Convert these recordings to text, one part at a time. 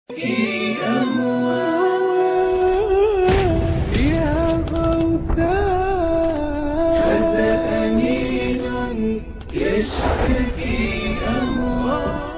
يا غوثاء هذا أنين يشتكي أمرا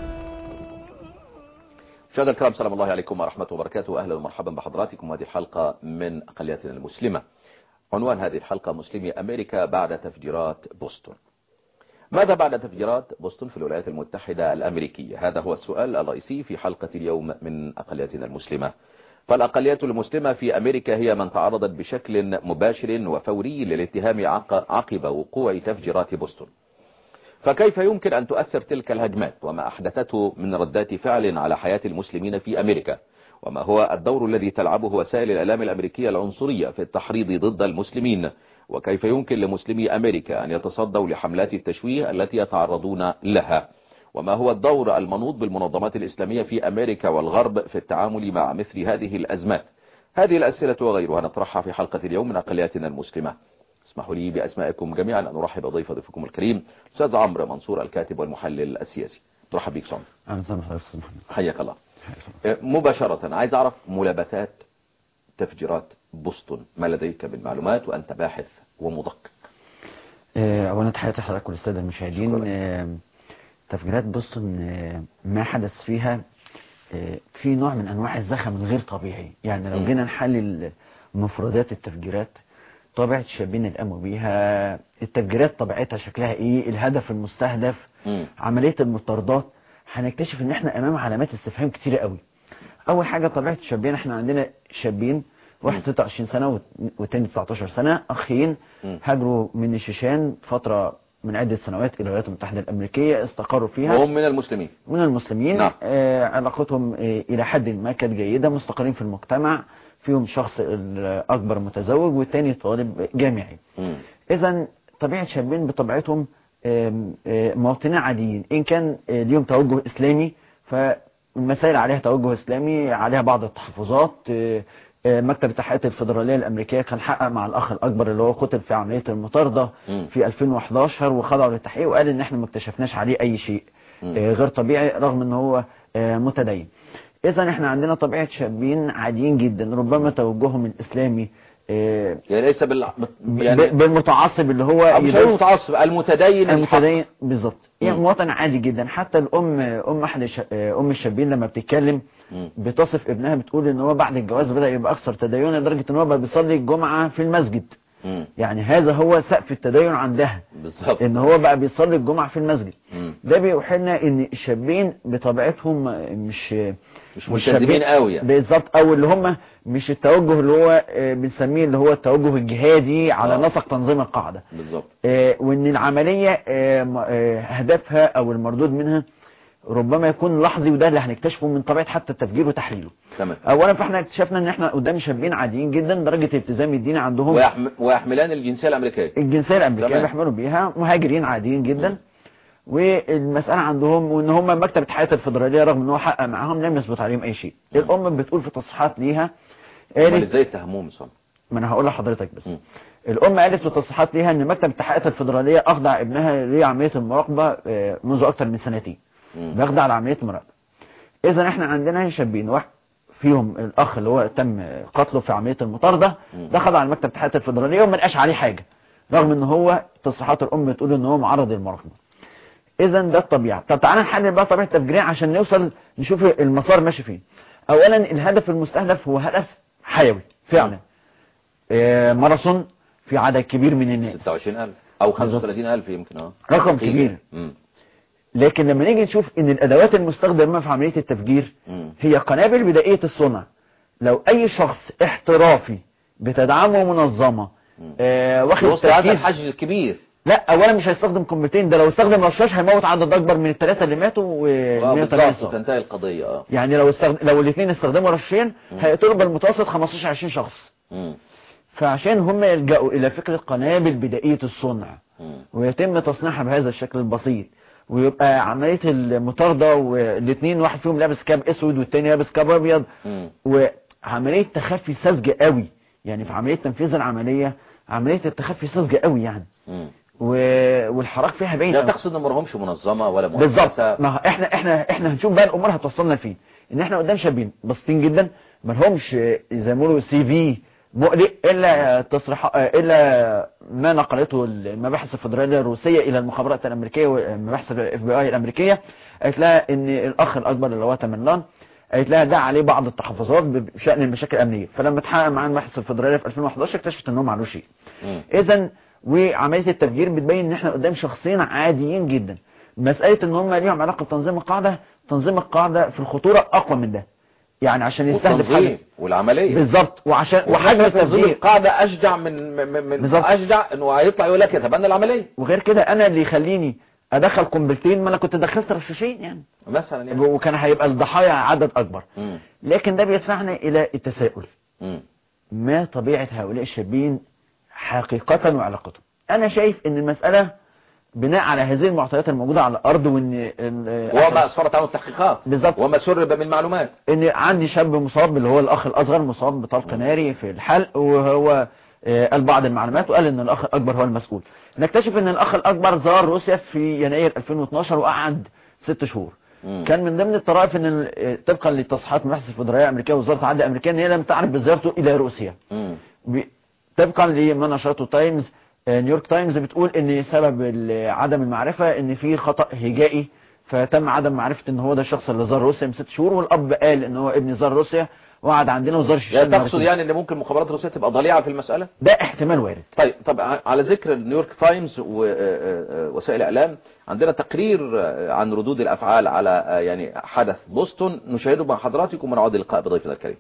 مشاهدينا الكرام سلام الله عليكم ورحمة وبركاته أهلا ومرحبا بحضراتكم هذه الحلقة من أقلياتنا المسلمة عنوان هذه الحلقة مسلمي أمريكا بعد تفجيرات بوسطن ماذا بعد تفجيرات بوسطن في الولايات المتحدة الأمريكية هذا هو السؤال الرئيسي في حلقة اليوم من أقلياتنا المسلمة فالأقليات المسلمة في أمريكا هي من تعرضت بشكل مباشر وفوري للاتهام عق- عقب وقوع تفجيرات بوسطن فكيف يمكن أن تؤثر تلك الهجمات وما أحدثته من ردات فعل على حياة المسلمين في أمريكا وما هو الدور الذي تلعبه وسائل الإعلام الأمريكية العنصرية في التحريض ضد المسلمين وكيف يمكن لمسلمي أمريكا أن يتصدوا لحملات التشويه التي يتعرضون لها وما هو الدور المنوط بالمنظمات الإسلامية في أمريكا والغرب في التعامل مع مثل هذه الأزمات هذه الأسئلة وغيرها نطرحها في حلقة اليوم من أقلياتنا المسلمة اسمحوا لي بأسمائكم جميعا أن أرحب بضيف ضيفكم الكريم أستاذ عمرو منصور الكاتب والمحلل السياسي ترحب بك صمت أهلا وسهلا بحضرتك أستاذ محمد حياك الله مباشرة عايز أعرف ملابسات تفجيرات بوسطن ما لديك من معلومات وأنت باحث ومدقق آه، أولا تحياتي لحضرتك كل السادة المشاهدين شكرا. آه، تفجيرات بوسطن آه، ما حدث فيها آه، في نوع من أنواع الزخم الغير طبيعي يعني لو مم. جينا نحلل مفردات التفجيرات طبيعة الشابين اللي قاموا بيها التفجيرات طبيعتها شكلها ايه الهدف المستهدف مم. عملية المطاردات هنكتشف ان احنا امام علامات استفهام كتيرة قوي اول حاجة طبيعة الشابين احنا عندنا شابين واحد 26 سنة والت- والتاني 19 سنة اخين مم. هاجروا من الشيشان فترة من عدة سنوات الى الولايات المتحدة الامريكية استقروا فيها وهم من المسلمين من المسلمين نعم. آه علاقتهم آه إلى حد ما كانت جيدة مستقرين في المجتمع فيهم شخص الأكبر متزوج والتاني طالب جامعي مم. إذا طبيعة شابين بطبيعتهم آم، آه، مواطنين عاديين إن كان آه، ليهم توجه إسلامي فالمسائل عليها توجه إسلامي عليها بعض التحفظات آه، آه، مكتب التحقيقات الفدرالية الأمريكية كان حقق مع الأخ الأكبر اللي هو قتل في عملية المطاردة مم. في 2011 وخضعوا للتحقيق وقال إن إحنا ما اكتشفناش عليه أي شيء مم. آه، غير طبيعي رغم ان هو آه، متدين اذا احنا عندنا طبيعة شابين عاديين جدا ربما توجههم الاسلامي آه، يعني ليس بال ب- يعني بالمتعصب اللي هو أو مش يدل- هقول متعصب المتدين الحق. المتدين بالظبط يعني مم. مواطن عادي جدا حتى الام ام احد الش- آه، ام الشابين لما بتتكلم مم. بتصف ابنها بتقول ان هو بعد الجواز بدأ يبقى اكثر تدينا لدرجة ان هو بقى بيصلي الجمعة في المسجد مم. يعني هذا هو سقف التدين عندها بالظبط ان هو بقى بيصلي الجمعة في المسجد مم. ده بيوحي لنا ان الشابين بطبيعتهم مش مش ملتزمين قوي يعني بالظبط او اللي هم مش التوجه اللي هو آه، بنسميه اللي هو التوجه الجهادي على آه. نسق تنظيم القاعدة بالظبط آه، وان العملية آه، م- آه، هدفها او المردود منها ربما يكون لحظي وده اللي هنكتشفه من طبيعة حتى التفجير وتحليله تمام اولا فاحنا اكتشفنا ان احنا قدام شابين عاديين جدا درجة الالتزام الديني عندهم ويحم... ويحملان الجنسية الأمريكية الجنسية الأمريكية تمام. بيحملوا بيها مهاجرين عاديين جدا والمسألة عندهم وان هم مكتب الحياة الفدرالية رغم ان هو حقق معاهم لم يثبت عليهم اي شيء مم. الام بتقول في تصريحات ليها امال قالت ازاي اتهموهم صم ما انا هقول لحضرتك بس مم. الام قالت في تصريحات ليها ان مكتب التحقيقات الفدرالية اخضع ابنها لعملية المراقبة آه، منذ اكثر من سنتين مم. بيخضع لعملية المراقبة اذا احنا عندنا شابين واحد فيهم الاخ اللي هو تم قتله في عملية المطاردة مم. ده خضع لمكتب التحقيقات الفدرالية وما لقاش عليه حاجة رغم ان هو تصريحات الام بتقول ان هو معرض للمراقبة اذا ده الطبيعة طب تعالى نحلل بقى طبيعة التفجيرية عشان نوصل نشوف المسار ماشي فين اولا الهدف المستهدف هو هدف حيوي فعلا آه، ماراثون في عدد كبير من الناس 26000 أو 35000 يمكن اه رقم كتير. كبير مم. لكن لما نيجي نشوف ان الادوات المستخدمة في عملية التفجير مم. هي قنابل بدائية الصنع لو اي شخص احترافي بتدعمه منظمة مم. آه واخد وسط هذا تركيز الحجز الكبير لا اولا مش هيستخدم قنبلتين ده لو استخدم رشاش هيموت عدد اكبر من الثلاثه اللي ماتوا آه، و بالظبط وتنتهي القضية اه يعني لو استخدم لو الاثنين استخدموا رشين هيقتلوا بالمتوسط 15 20 شخص مم. فعشان هم يلجأوا الى فكرة قنابل بدائية الصنع مم. ويتم تصنيعها بهذا الشكل البسيط ويبقى عملية المطاردة والاثنين واحد فيهم لابس كاب اسود والتاني لابس كاب ابيض مم. وعملية تخفي ساذجة قوي يعني في عملية تنفيذ العملية عملية التخفي ساذجة قوي يعني مم. و- والحراك فيها باين لا أوي. تقصد ان مرهمش منظمة ولا بالظبط مؤسسة ما هو احنا احنا احنا هنشوف بقى الامور هتوصلنا لفين ان احنا قدام شابين بسيطين جدا ما لهمش زي ما بيقولوا سي في مقلق الا تصريح الا ما نقلته المباحث الفدراليه الروسيه الى المخابرات الامريكيه ومباحث الاف بي اي الامريكيه قالت لها ان الاخ الاكبر اللي هو تمنلان قالت لها ده عليه بعض التحفظات بشان المشاكل الامنيه فلما اتحقق معاه المباحث الفدراليه في 2011 اكتشفت ان هو معلوش شيء مم. اذا وعمليه التفجير بتبين ان احنا قدام شخصين عاديين جدا مساله ان هم ليهم علاقه بتنظيم القاعده تنظيم القاعده في الخطوره اقوى من ده يعني عشان يستهدف حاجه والتنظيم والعملية بالظبط وعشان وحجم وحجم تنظيم التفجير القاعدة اشجع من من, من بالظبط. اشجع انه هيطلع يقول لك يتبنى العملية وغير كده انا اللي يخليني ادخل قنبلتين ما انا كنت دخلت رشاشين يعني مثلا يعني وكان هيبقى الضحايا عدد اكبر مم. لكن ده بيدفعنا الى التساؤل مم. ما طبيعة هؤلاء الشابين حقيقة وعلاقتهم انا شايف ان المسألة بناء على هذه المعطيات الموجودة على الارض وان ال- وما اسفرت عنه التحقيقات بالظبط. وما سرب من معلومات ان عندي شاب مصاب اللي هو الاخ الاصغر مصاب بطلق ناري في الحلق وهو آه، قال بعض المعلومات وقال ان الاخ الاكبر هو المسؤول نكتشف ان الاخ الاكبر زار روسيا في يناير 2012 وقعد ست شهور مم. كان من ضمن الطرائف ان ال- آه، طبقا لتصحيحات المباحث الفدراليه الامريكيه ووزاره العدل الامريكيه ان هي لم تعرف بزيارته الى روسيا مم. ب- طبقا لما نشرته تايمز آه، نيويورك تايمز بتقول ان سبب ال- عدم المعرفة ان في خطأ هجائي فتم عدم معرفة ان هو ده الشخص اللي زار روسيا من ست شهور والاب قال ان هو ابني زار روسيا وقعد عندنا وزار يعني الشيشان تقصد مرتين. يعني ان ممكن المخابرات الروسية تبقى ضليعة في المسألة ده احتمال وارد طيب طب ع- على ذكر نيويورك تايمز ووسائل الاعلام عندنا تقرير آه، عن ردود الافعال على آه، يعني حدث بوسطن نشاهده مع حضراتكم ونعود اللقاء بضيفنا الكريم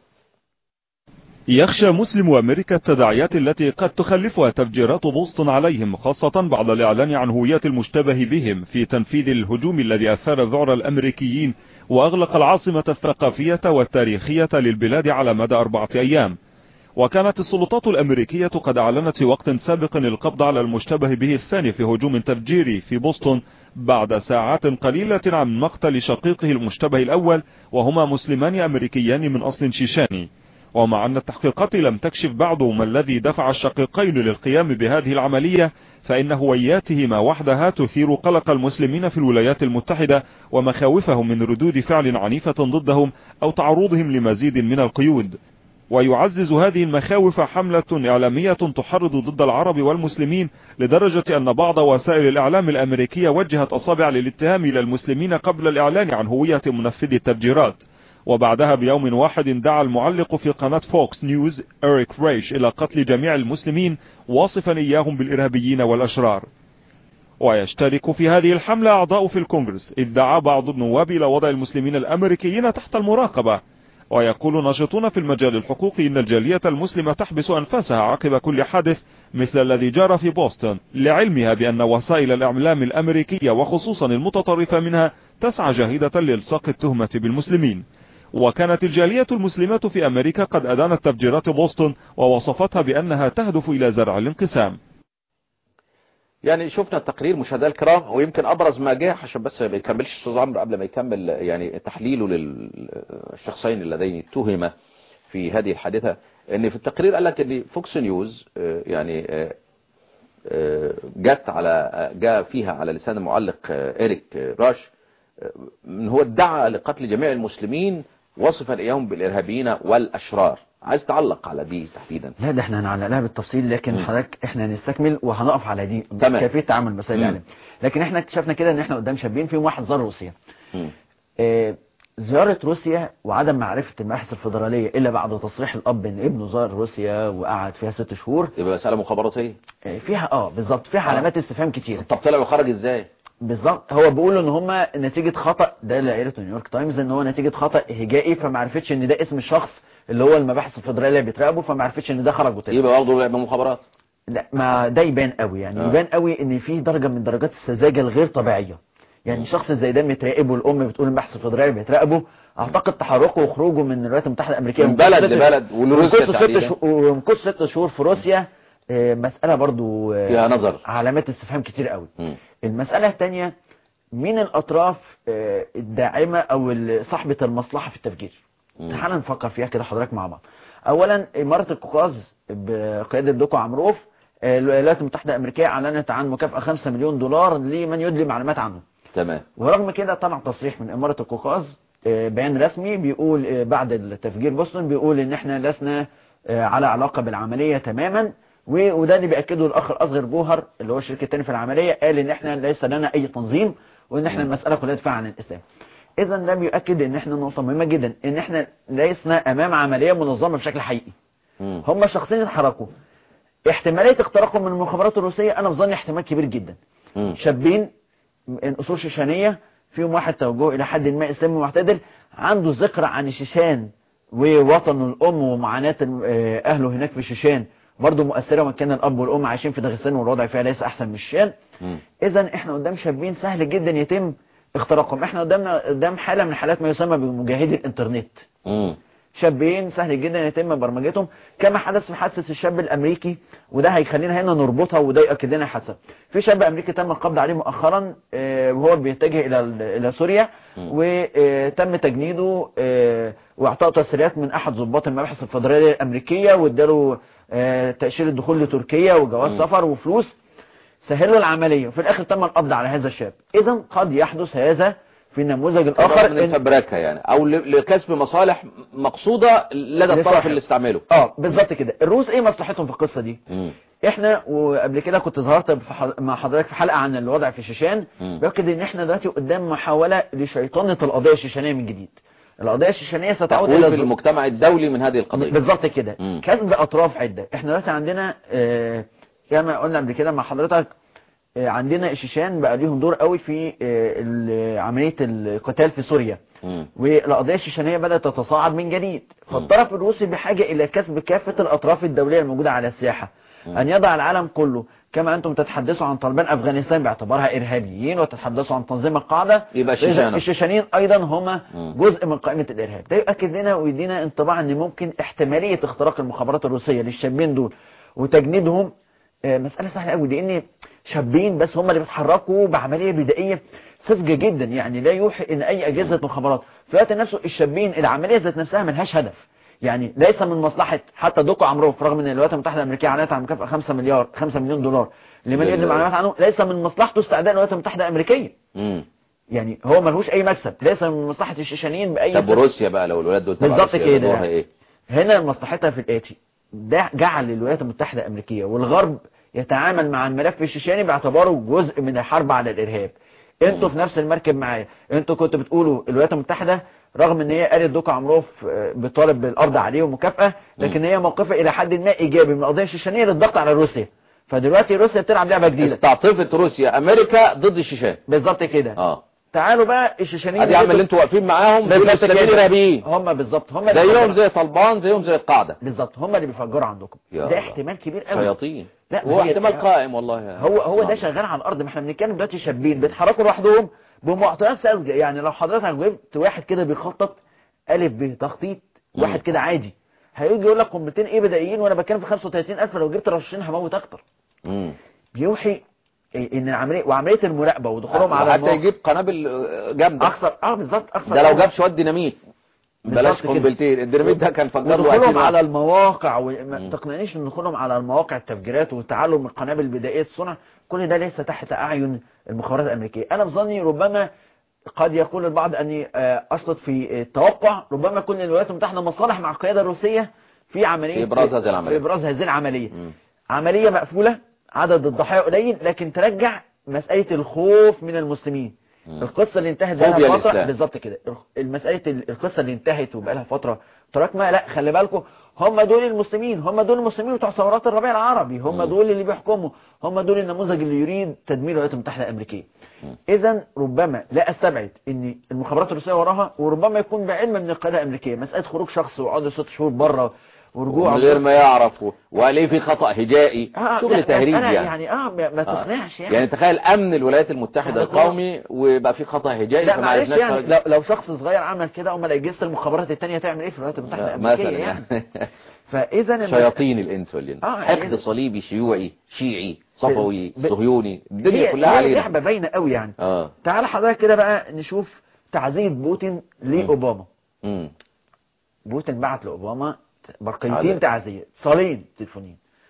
يخشى مسلم أمريكا التداعيات التي قد تخلفها تفجيرات بوسطن عليهم خاصة بعد الإعلان عن هوية المشتبه بهم في تنفيذ الهجوم الذي أثار ذعر الأمريكيين وأغلق العاصمة الثقافية والتاريخية للبلاد على مدى أربعة أيام وكانت السلطات الأمريكية قد أعلنت في وقت سابق القبض على المشتبه به الثاني في هجوم تفجيري في بوسطن بعد ساعات قليلة عن مقتل شقيقه المشتبه الأول وهما مسلمان أمريكيان من أصل شيشاني ومع أن التحقيقات لم تكشف بعد ما الذي دفع الشقيقين للقيام بهذه العملية فإن هوياتهما وحدها تثير قلق المسلمين في الولايات المتحدة ومخاوفهم من ردود فعل عنيفة ضدهم أو تعرضهم لمزيد من القيود ويعزز هذه المخاوف حملة إعلامية تحرض ضد العرب والمسلمين لدرجة أن بعض وسائل الإعلام الأمريكية وجهت أصابع للاتهام إلى المسلمين قبل الإعلان عن هوية منفذي التفجيرات وبعدها بيوم واحد دعا المعلق في قناة فوكس نيوز إريك ريش إلى قتل جميع المسلمين واصفا إياهم بالإرهابيين والأشرار ويشترك في هذه الحملة أعضاء في الكونغرس إذ دعا بعض النواب إلى وضع المسلمين الأمريكيين تحت المراقبة ويقول ناشطون في المجال الحقوقي إن الجالية المسلمة تحبس أنفاسها عقب كل حادث مثل الذي جرى في بوسطن لعلمها بأن وسائل الإعلام الأمريكية وخصوصا المتطرفة منها تسعى جاهدة لإلصاق التهمة بالمسلمين وكانت الجالية المسلمة في أمريكا قد أدانت تفجيرات بوسطن ووصفتها بأنها تهدف إلى زرع الانقسام يعني شفنا التقرير مشاهدينا الكرام ويمكن ابرز ما جاء عشان بس ما يكملش استاذ عمرو قبل ما يكمل يعني تحليله للشخصين اللذين اتهما في هذه الحادثه ان في التقرير قال لك ان فوكس نيوز آه، يعني آه، آه، جت على آه، جاء فيها على لسان المعلق آه، إريك آه، راش آه، ان هو ادعى لقتل جميع المسلمين وصفا اياهم بالارهابيين والاشرار عايز تعلق على دي تحديدا لا ده احنا هنعلق لها بالتفصيل لكن مم. حضرتك احنا هنستكمل وهنقف على دي تمام. كيفيه تعامل مسائل مم. الاعلام لكن احنا اكتشفنا كده ان احنا قدام شابين فيهم واحد زار روسيا مم. آه، زيارة روسيا وعدم معرفة المباحث الفدرالية إلا بعد تصريح الأب إن ابنه زار روسيا وقعد فيها ست شهور يبقى مساله مخابراتيه آه، فيها اه بالظبط فيها آه. علامات استفهام كتير طب طلع وخرج ازاي بالظبط هو بيقولوا ان هم نتيجة خطأ ده اللي قالته نيويورك تايمز ان هو نتيجة خطأ هجائي فما عرفتش ان ده اسم الشخص اللي هو المباحث الفدرالية بيتراقبوا فما عرفتش ان ده خرج وطلع يبقى برضه لعب مخابرات لا ما ده يبان قوي يعني آه. يبان قوي ان في درجة من درجات السذاجة الغير طبيعية يعني شخص زي ده متراقب والام بتقول البحث الفدرالي بيتراقبه اعتقد تحركه وخروجه من الولايات المتحده الامريكيه من ومكوث بلد ست- لبلد ولروسيا ومكوث ست تحديدا. شهور ومكوث ست شهور في روسيا آه، مسألة برضو آه، فيها نظر. علامات استفهام كتير قوي مم. المسألة الثانية مين الأطراف آه، الداعمة أو ال- صاحبة المصلحة في التفجير مم. تعال نفكر فيها كده حضرتك مع بعض أولا إمارة القوقاز بقيادة دوكو عمروف آه، الولايات المتحدة الأمريكية أعلنت عن مكافأة 5 مليون دولار لمن يدلي معلومات عنه تمام ورغم كده طلع تصريح من إمارة القوقاز آه، بيان رسمي بيقول آه، بعد التفجير بوسطن بيقول إن إحنا لسنا آه، على علاقة بالعملية تماما و- وده اللي بيأكده الأخ الأصغر جوهر اللي هو الشريك التاني في العملية قال إن إحنا ليس لنا أي تنظيم وإن إحنا المسألة كلها دفاع عن الإسلام إذا ده بيؤكد إن إحنا نقطة مهمة جدا إن إحنا لسنا أمام عملية منظمة بشكل حقيقي مم. هم شخصين اتحركوا احتمالية اختراقهم من المخابرات الروسية أنا بظني احتمال كبير جدا مم. شابين من أصول شيشانية فيهم واحد توجهه إلى حد ما إسلامي معتدل عنده ذكرى عن الشيشان ووطنه الأم ومعاناة آه، أهله هناك في الشيشان برضه مؤثرة وإن كان الأب والأم عايشين في داغستان والوضع فيها ليس أحسن من الشيشان مم. إذا إحنا قدام شابين سهل جدا يتم اختراقهم إحنا قدامنا قدام حالة من حالات ما يسمى بمجاهدي الإنترنت مم. شابين سهل جدا يتم برمجتهم كما حدث في حادثه الشاب الامريكي وده هيخلينا هنا نربطها وده ياكد لنا الحادثه في شاب امريكي تم القبض عليه مؤخرا آه، وهو بيتجه الى الى سوريا مم. وتم تجنيده آه، واعطائه تسريات من احد ضباط المباحث الفدراليه الامريكيه واداله آه، تاشيره دخول لتركيا وجواز مم. سفر وفلوس سهلوا العمليه وفي الاخر تم القبض على هذا الشاب اذا قد يحدث هذا في النموذج اخر الاخر من إن- الفبركه يعني او ل- لكسب مصالح مقصوده لدى الطرف لصاحب. اللي استعمله اه بالظبط كده الروس ايه مصلحتهم في القصه دي مم. احنا وقبل كده كنت ظهرت في ح- مع حضرتك في حلقه عن الوضع في الشيشان مم. باكد ان احنا دلوقتي قدام محاوله لشيطنه القضيه الشيشانيه من جديد القضيه الشيشانيه ستعود تخويف الى ظل- المجتمع الدولي من هذه القضيه بالظبط كده مم. كسب اطراف عده احنا دلوقتي عندنا آه، كما قلنا قبل كده مع حضرتك آه، عندنا الشيشان بقى ليهم دور قوي في آه، ال- عمليه القتال في سوريا مم. والقضية الشيشانية بدأت تتصاعد من جديد فالطرف الروسي بحاجة إلى كسب كافة الأطراف الدولية الموجودة على الساحة أن يضع العالم كله كما أنتم تتحدثوا عن طالبان أفغانستان باعتبارها إرهابيين وتتحدثوا عن تنظيم القاعدة يبقى الشيشان. الشيشانيين أيضا هم مم. جزء من قائمة الإرهاب ده يؤكد لنا ويدينا انطباع أن ممكن احتمالية اختراق المخابرات الروسية للشابين دول وتجنيدهم آه، مسألة سهلة قوي لأن شابين بس هم اللي بيتحركوا بعملية بدائية ساذجة جدا يعني لا يوحي ان اي اجهزة مخابرات في الوقت نفسه الشابين العملية ذات نفسها ملهاش هدف يعني ليس من مصلحة حتى دوكو عمروف رغم ان الولايات المتحدة الامريكية اعلنت عن مكافأة 5 مليار 5 مليون دولار لمن لل- يدري معلومات عنه ليس من مصلحته استعداء الولايات المتحدة الامريكية مم. يعني هو ملهوش اي مكسب ليس من مصلحة الشيشانيين باي طب سبب. وروسيا بقى لو الولاد دول تبع بالظبط روسيا كده. دورها ايه هنا مصلحتها في الآتي ده جعل الولايات المتحدة الأمريكية والغرب يتعامل مع الملف الشيشاني باعتباره جزء من الحرب على الإرهاب انتوا في نفس المركب معايا انتوا كنتوا بتقولوا الولايات المتحدة رغم ان هي قالت دوكا عمروف آه، بطالب بالقبض عليه ومكافأة لكن هي موقفها الى حد ما ايجابي من القضية الشيشانية للضغط على روسيا فدلوقتي روسيا بتلعب لعبة جديدة استعطفت روسيا امريكا ضد الشيشان بالظبط كده اه تعالوا بقى الشيشانيين ادي عم اللي انتوا واقفين معاهم دول بالظبط اسلاميين كده. ارهابيين هم بالظبط هم اللي زيهم بيفجروا. زي طلبان زيهم زي القاعده بالظبط هم اللي بيفجروا عندكم يا ده الله. احتمال كبير قوي شياطين لا، هو هي- احتمال قائم والله هو هو ده نعم. شغال على الارض ما احنا بنتكلم دلوقتي شابين بيتحركوا لوحدهم بمعطيات ساذجه يعني لو حضرتك جبت واحد كده بيخطط الف ب تخطيط مم. واحد كده عادي هيجي يقول لك قنبلتين ايه بدائيين وانا بتكلم في 35000 لو جبت رشاشين هموت اكتر مم. بيوحي إيه ان العمليه وعمليه المراقبه ودخولهم على حتى المواقع يجيب قنابل آه، جامده اكثر اه بالظبط اكثر ده لو جاب شويه ديناميت بلاش بالظبط كده. قنبلتين الديناميت ده كان فجر له ودخولهم أكيد على واحد. المواقع وما مم. تقنعنيش ان دخولهم على المواقع التفجيرات والتعلم من القنابل البدائيه الصنع كل ده ليس تحت اعين المخابرات الامريكيه انا بظني ربما قد يقول البعض اني آه، اصلت في التوقع ربما يكون الولايات المتحده مصالح مع القياده الروسيه في عمليه في إبراز هذه العملية. في ابراز هذه العمليه مم. عمليه مقفوله عدد الضحايا قليل لكن ترجع مساله الخوف من المسلمين مم. القصه اللي انتهت فوبيا بقى لها فتره الإسلام. بالظبط كده المساله القصه اللي انتهت وبقى لها فتره تراكمه لا خلي بالكم هم دول المسلمين هم دول المسلمين بتوع ثورات الربيع العربي هم مم. دول اللي بيحكموا هم دول النموذج اللي يريد تدمير الولايات المتحده الامريكيه مم. اذا ربما لا استبعد ان المخابرات الروسيه وراها وربما يكون بعلم من القياده الامريكيه مساله خروج شخص ويقعد ست شهور بره ورجوع من غير ما يعرف و- وقال ايه في خطأ هجائي آه شغل لا، تهريج مسألة يعني يعني اه ما, ما آه. تقنعش يعني, يعني تخيل امن الولايات المتحدة هذا كله- القومي ويبقى في خطأ هجائي لا فما معلش عرفناش يعني خرج- لو, لو شخص صغير عمل كده امال اجهزه المخابرات الثانيه تعمل ايه في الولايات المتحده الامريكيه مثلا يعني يعني فاذا المس- شياطين الانس والجن آه، حقد يعني- صليبي شيوعي شيعي صفوي ب- صهيوني الدنيا هي كلها هي علينا لعبه باينه قوي يعني اه تعال حضرتك كده بقى نشوف تعزيه بوتين لاوباما امم بوتين بعت لاوباما على- برقيتين تعزيه اتصالين تليفونين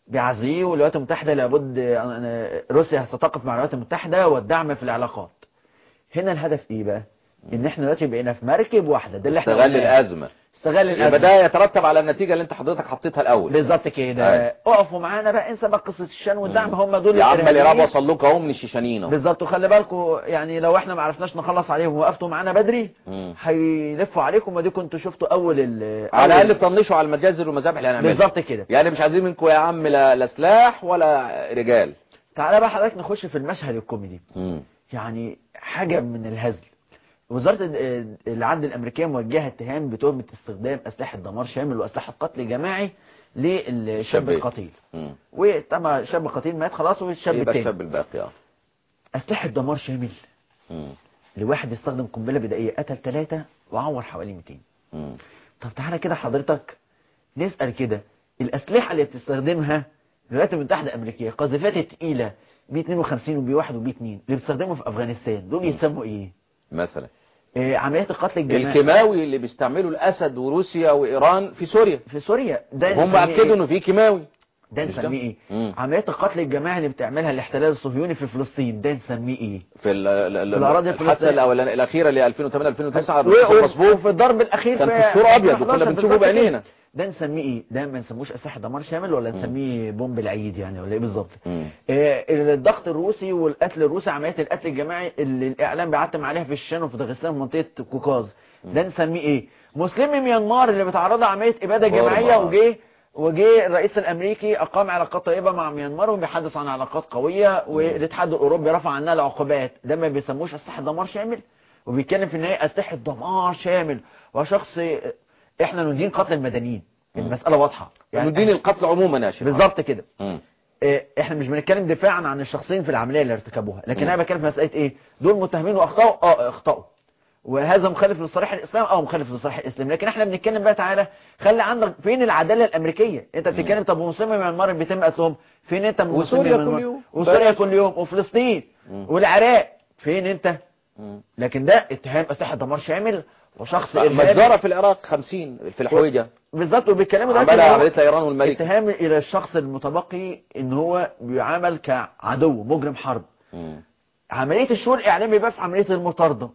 بيعزيه والولايات المتحدة لابد آه، روسيا ستقف مع الولايات المتحدة والدعم في العلاقات هنا الهدف ايه بقى ان احنا دلوقتي بقينا في مركب واحدة ده اللي احنا استغل قلناه. الازمه استغل يبقى الأزمة ده يترتب على النتيجه اللي انت حضرتك حطيتها الاول بالظبط كده أيوة. اقفوا معانا بقى انسى بقى قصة الشام والدعم هم دول يا عم الارهاب الإرهابيين. وصل لكم اهو من الشيشانين اهو. بالظبط وخلي بالكم يعني لو احنا ما عرفناش نخلص عليهم ووقفتوا معانا بدري مم. هيلفوا عليكم ودي كنتوا شفتوا اول ال على أول- الاقل طنشوا على المجازر والمذابح اللي هنعملها بالظبط كده يعني مش عايزين منكم يا عم لا لا سلاح ولا رجال تعالى بقى حضرتك نخش في المشهد الكوميدي مم. يعني حاجة من الهزل وزارة ال- العدل الأمريكية موجهة اتهام بتهمة استخدام أسلحة دمار شامل وأسلحة قتل جماعي للشاب شابين. القتيل مم. وطبعا الشاب القتيل مات خلاص والشاب يبقى التاني الشاب الباقي اه أسلحة دمار شامل مم. لواحد استخدم قنبلة بدائية قتل ثلاثة وعور حوالي 200 مم. طب تعالى كده حضرتك نسأل كده الأسلحة اللي بتستخدمها الولايات المتحدة الأمريكية قذيفات التقيلة بي 52 وبي 1 وبي 2 اللي بيستخدموا في أفغانستان دول يسموا إيه؟ مثلا إيه عمليات القتل الجماعي الكيماوي اللي بيستعمله الاسد وروسيا وايران في سوريا في سوريا ده هم نسميه اكدوا إيه؟ انه في كيماوي ده مش نسميه ايه مم. عمليات القتل الجماعي اللي بتعملها الاحتلال الصهيوني في فلسطين ده نسميه ايه في ال- ال- ال- الأراضي الحادثه الفلسطينية. الاولانيه الاخيره اللي 2008 2009 و- مظبوط وفي الضرب الاخير كان في السور أبيض وكنا 11 بنشوفه بالظبط كده. بعينينا. ده نسميه ايه ده ما نسموش اسلحه دمار شامل ولا نسميه بومب العيد يعني ولا ايه بالظبط مم. آه، الضغط الروسي والقتل الروسي عمليات القتل الجماعي اللي الاعلام بيعتم عليها في الشام وفي داغستان ومنطقه كوكاز ده نسميه ايه مسلمي ميانمار اللي بيتعرضوا لعمليه اباده بورما. جماعيه وجه وجه الرئيس الامريكي اقام علاقات طيبه مع ميانمار وبيحدث عن علاقات قويه والاتحاد الاوروبي رفع عنها العقوبات ده ما بيسموش اسلحه دمار شامل وبيتكلم في ان هي اسلحه دمار شامل وشخص احنا ندين قتل المدنيين المساله واضحه يعني دين القتل عموما يا شيخ بالظبط كده مم. إيه، احنا مش بنتكلم دفاعا عن الشخصين في العمليه اللي ارتكبوها لكن مم. انا بتكلم في مساله ايه دول متهمين واخطاوا اه اخطاوا وهذا مخالف لصريح الاسلام اه مخالف لصريح الاسلام لكن احنا بنتكلم بقى تعالى خلي عندك فين العداله الامريكيه انت بتتكلم طب ومسلمي ميانمار بيتم قتلهم فين انت من وسوريا مسلمي كل ميانمار؟ يوم. وسوريا كل يوم وفلسطين مم. والعراق فين انت مم. لكن ده اتهام اسلحه دمار شامل وشخص إرهابي. مجزرة في العراق 50 في الحويجة بالظبط وبيتكلموا دلوقتي عملها إن هو- عملتها ايران والملك اتهام الى الشخص المتبقي ان هو بيعامل كعدو مجرم حرب مم. عملية الشؤون الإعلامي بقى في عملية المطاردة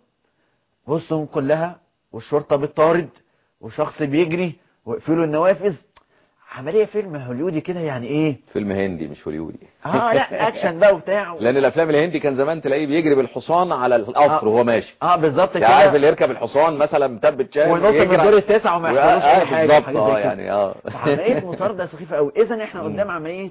بصهم كلها والشرطة بتطارد وشخص بيجري ويقفلوا النوافذ عملية فيلم هوليودي كده يعني ايه فيلم هندي مش هوليودي اه لا اكشن بقى وبتاع لان الافلام الهندي كان زمان تلاقيه بيجري بالحصان على القطر آه. وهو ماشي اه بالظبط يعني عارف كده اللي يركب الحصان مثلا مثبت شاي وينط من الدور التاسع وما يحصلوش آه اي حاجة بالظبط حاجات زي اه كده. يعني اه عملية مطاردة سخيفة قوي اذا احنا قدام عملية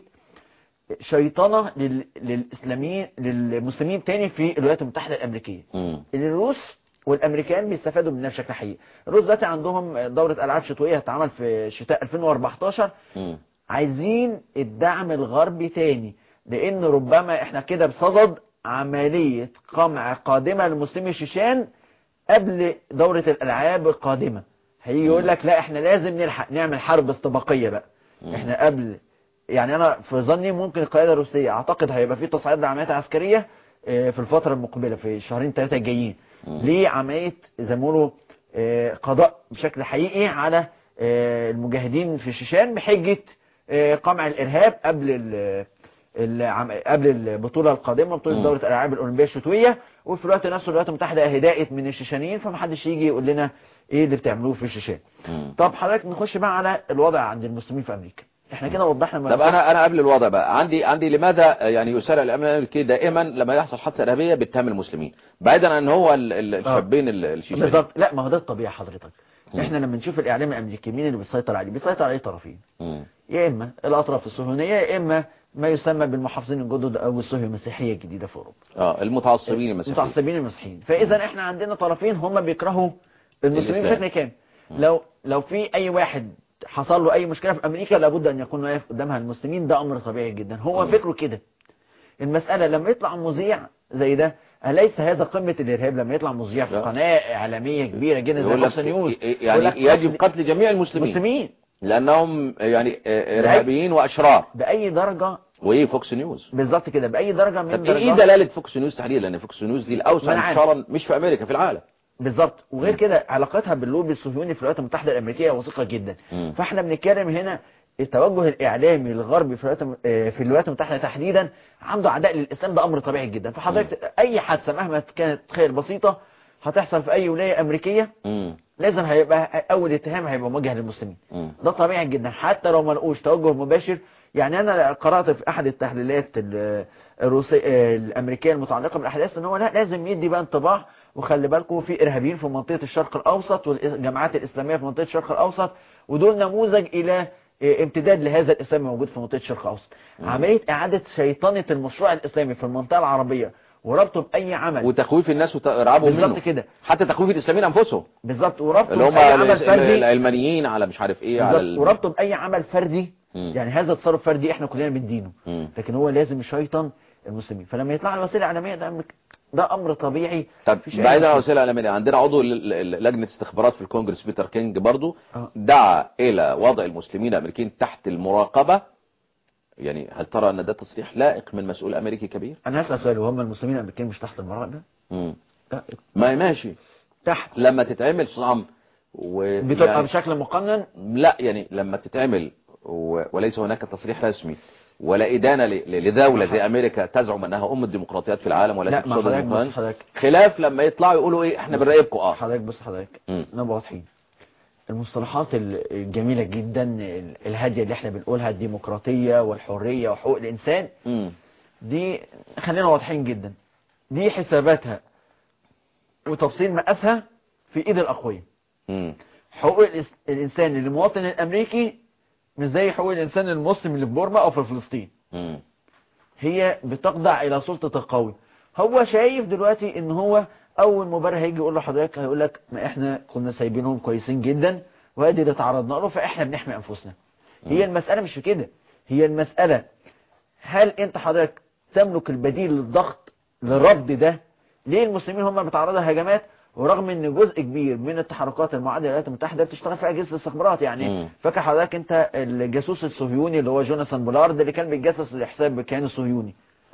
شيطنة لل... للإسلاميين للمسلمين تاني في الولايات المتحدة الأمريكية مم. الروس والامريكان بيستفادوا منها بشكل حقيقي الروس دلوقتي عندهم دوره العاب شتويه هتتعمل في شتاء 2014 مم. عايزين الدعم الغربي تاني لان ربما احنا كده بصدد عمليه قمع قادمه لمسلمي الشيشان قبل دوره الالعاب القادمه هيجي يقول لك لا احنا لازم نلحق نعمل حرب استباقيه بقى احنا قبل يعني انا في ظني ممكن القياده الروسيه اعتقد هيبقى في تصعيد لعمليات عسكريه آه، في الفتره المقبله في الشهرين ثلاثه الجايين لعمليه زي ما بيقولوا آه، قضاء بشكل حقيقي على آه، المجاهدين في الشيشان بحجه آه، قمع الارهاب قبل ال- العم- قبل البطوله القادمه بطوله مم. دوره الالعاب الاولمبيه الشتويه وفي الوقت نفسه الولايات المتحده اهدأت من الشيشانيين فمحدش يجي يقول لنا ايه اللي بتعملوه في الشيشان مم. طب حضرتك نخش بقى على الوضع عند المسلمين في امريكا احنا كده وضحنا طب انا انا قبل الوضع بقى عندي عندي لماذا يعني يسارع الامن الامريكي دائما لما يحصل حادثه ارهابيه بيتهم المسلمين بعيدا عن هو ال- ال- الشابين ال- الشيشانيين بالظبط لا ما هو ده الطبيعي حضرتك احنا لما نشوف الاعلام الامريكي مين اللي بيسيطر عليه بيسيطر عليه طرفين مم. يا اما الاطراف الصهيونيه يا اما ما يسمى بالمحافظين الجدد او الصهيونيه المسيحيه الجديده في اوروبا اه المتعصبين المسيحيين المتعصبين المسيحيين فاذا احنا عندنا طرفين هم بيكرهوا المسلمين الإسلام. بشكل كامل لو لو في اي واحد حصل له اي مشكله في امريكا لابد ان يكون واقف قدامها المسلمين ده امر طبيعي جدا هو مم. فكره كده المساله لما يطلع مذيع زي ده أليس هذا قمة الإرهاب لما يطلع مذيع في لا. قناة إعلامية كبيرة جدا زي يقول لك فوكس نيوز ي- يقول يعني لك يجب قتل قتل جميع المسلمين المسلمين لانهم يعني آه، ارهابيين واشرار بأي درجة وايه فوكس نيوز بالظبط كده بأي درجة من طب ايه درجات دلاله فوكس نيوز تحديدا لان فوكس نيوز دي ما الاوسع أنا عارف. انتشارا مش في امريكا في العالم بالظبط وغير كده علاقتها باللوبي الصهيوني في الولايات المتحدة الأمريكية وثيقة جدا مم. فاحنا بنتكلم هنا التوجه الاعلامي الغربي في الولايات الم- آه، في الولايات المتحده تحديدا عنده عداء للاسلام ده امر طبيعي جدا فحضرتك اي حادثه مهما كانت خير بسيطه هتحصل في اي ولايه امريكيه مم. لازم هيبقى اول اتهام هيبقى موجه للمسلمين مم. ده طبيعي جدا حتى لو ما لقوش توجه مباشر يعني انا قرات في احد التحليلات ال- الروسية الامريكيه المتعلقه بالاحداث ان هو لا لازم يدي بقى انطباع وخلي بالكم في ارهابيين في منطقه الشرق الاوسط والجماعات الاسلاميه في منطقه الشرق الاوسط ودول نموذج الى امتداد لهذا الاسلام موجود في منطقه الشرق الاوسط عمليه اعاده شيطنه المشروع الاسلامي في المنطقه العربيه وربطه باي عمل وتخويف الناس وترعبهم بالظبط منه كده حتى تخويف الاسلاميين انفسهم بالظبط وربطه اللي هم باي عمل ال- فردي العلمانيين على مش عارف ايه على بالظبط وربطه باي عمل فردي مم. يعني هذا تصرف فردي احنا كلنا بندينه مم. لكن هو لازم يشيطن المسلمين فلما يطلع على الوسيله الاعلاميه ده أمر- ده امر طبيعي طب مفيش أي بعيد عن مشكلة. الوسائل الاعلاميه عندنا عضو ل- ل- لجنه استخبارات في الكونجرس بيتر كينج برضو آه. دعا الى وضع المسلمين الامريكيين تحت المراقبه يعني هل ترى ان ده تصريح لائق من مسؤول امريكي كبير؟ انا هسال سؤال وهم المسلمين الامريكيين مش تحت المراقبه مم. لا ما ماشي تحت لما تتعمل صعب و بتبقى يعني- بشكل مقنن لا يعني لما تتعمل و... وليس هناك تصريح رسمي ولا إدانة ل... ل- لدولة زي أمريكا تزعم أنها أم الديمقراطيات في العالم ولا لا ما تقصد حضرتك الديمقراطية. بص حضرتك خلاف لما يطلعوا يقولوا إيه إحنا بنراقبكم آه حضرتك بص حضرتك مم. نبقى واضحين المصطلحات ال- الجميله جدا ال- الهاديه اللي احنا بنقولها الديمقراطيه والحريه وحقوق الانسان مم. دي خلينا واضحين جدا دي حساباتها وتفصيل مقاسها في ايد الاقوياء مم. حقوق الإس- الانسان للمواطن الامريكي مش زي حقوق الانسان المسلم اللي في بورما او في فلسطين مم. هي بتخضع الى سلطة القوي هو شايف دلوقتي ان هو اول مبرر هيجي يقول لحضرتك هيقول لك ما احنا كنا سايبينهم كويسين جدا وادي اللي تعرضنا له فاحنا بنحمي انفسنا هي المسألة مش في كده هي المسألة هل انت حضرتك تملك البديل للضغط للرفض ده ليه المسلمين هم بيتعرضوا لهجمات ورغم ان جزء كبير من التحركات المعاديه للولايات المتحده بتشتغل في اجهزه الاستخبارات يعني مم. فاكر حضرتك انت الجاسوس الصهيوني اللي هو جوناثان بولارد اللي كان بيتجسس لحساب الكيان الصهيوني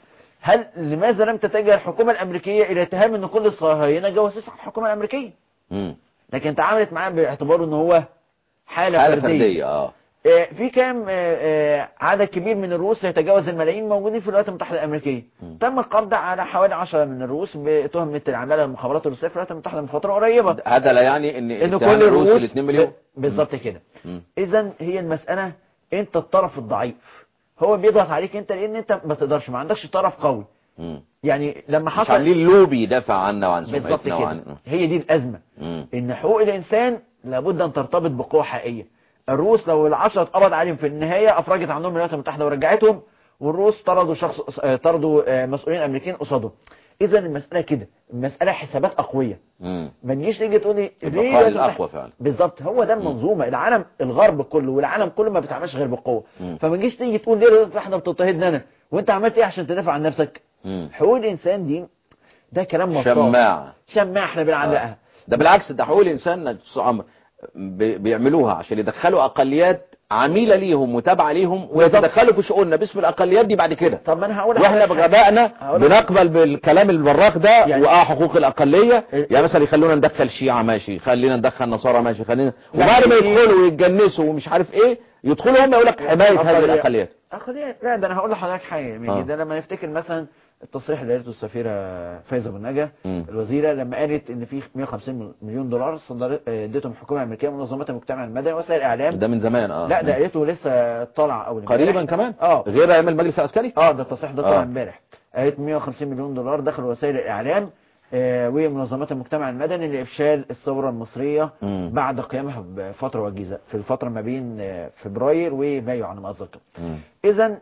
هل لماذا لم تتجه الحكومه الامريكيه الى اتهام ان كل الصهاينه جواسيس على الحكومه الامريكيه مم. لكن تعاملت معاه باعتباره ان هو حاله, حالة فرديه, فردية آه آه، في كام آه، آه، عدد كبير من الروس يتجاوز الملايين موجودين في الولايات المتحدة الأمريكية مم. تم القبض على حوالي 10 من الروس بتهمة العمالة المخابرات الروسية في الولايات المتحدة من فترة قريبة هذا لا يعني إن إن اتهام كل الروس الروس ال 2 مليون ب- بالظبط كده مم. إذا هي المسألة أنت الطرف الضعيف هو بيضغط عليك أنت لأن أنت ما تقدرش ما عندكش طرف قوي مم. يعني لما مش حصل عاملين لوبي يدافع عنا وعن بالظبط سمعتنا وعن كده هي دي الأزمة مم. ان حقوق الانسان لابد ان ترتبط بقوة حقيقية الروس لو العشرة اتقبض عليهم في النهاية افرجت عنهم الولايات المتحدة ورجعتهم والروس طردوا شخص آه، طردوا آه، مسؤولين امريكيين قصادهم اذا المسألة كده المسألة حسابات اقوية مم. ما تجيش تيجي تقول لي ليه البقاء الولايات المتحدة؟ الأقوى فعلا بالظبط هو ده المنظومة العالم الغرب كله والعالم كله ما بيتعاملش غير بالقوة مم. فما تجيش تيجي تقول ليه الولايات المتحدة بتضطهدنا انا وانت عملت ايه عشان تدافع عن نفسك مم. حقوق الانسان دي ده كلام مطاط شماعة شماع احنا بنعلقها ده بالعكس ده حقوق الانسان يا أستاذ عمرو بي- بيعملوها عشان يدخلوا اقليات عميله ليهم متابعه ليهم ويتدخلوا في شؤوننا باسم الاقليات دي بعد كده طب ما انا هقول واحنا لحضرتك حاجة. بغبائنا هقول لك- بنقبل بالكلام البراق ده يعني- واه حقوق الاقليه إيه؟ يعني مثلا يخلونا ندخل شيعه ماشي خلينا ندخل نصارى ماشي خلينا لا، وبعد ما في- يدخلوا ويتجنسوا ومش عارف ايه يدخلوا هم يقول لك حمايه هذه أقليات. الاقليات اقليات لا ده انا هقول لحضرتك حاجه يعني آه. ده لما نفتكر مثلا التصريح اللي قالته السفيره فايزه بن نجا مم. الوزيره لما قالت ان في 150 مليون دولار صدر اديتهم الحكومه الامريكيه ومنظمات المجتمع المدني وسائل الاعلام ده من زمان اه لا ده قالته لسه طالع اول امبارح. قريبا كمان اه غير ايام المجلس العسكري اه ده التصريح ده طلع آه. امبارح قالت 150 مليون دولار دخلوا وسائل الاعلام آه ومنظمات المجتمع المدني لافشال الثوره المصريه مم. بعد قيامها بفتره وجيزه في الفتره ما بين آه، فبراير ومايو على ما اتذكر مم. اذا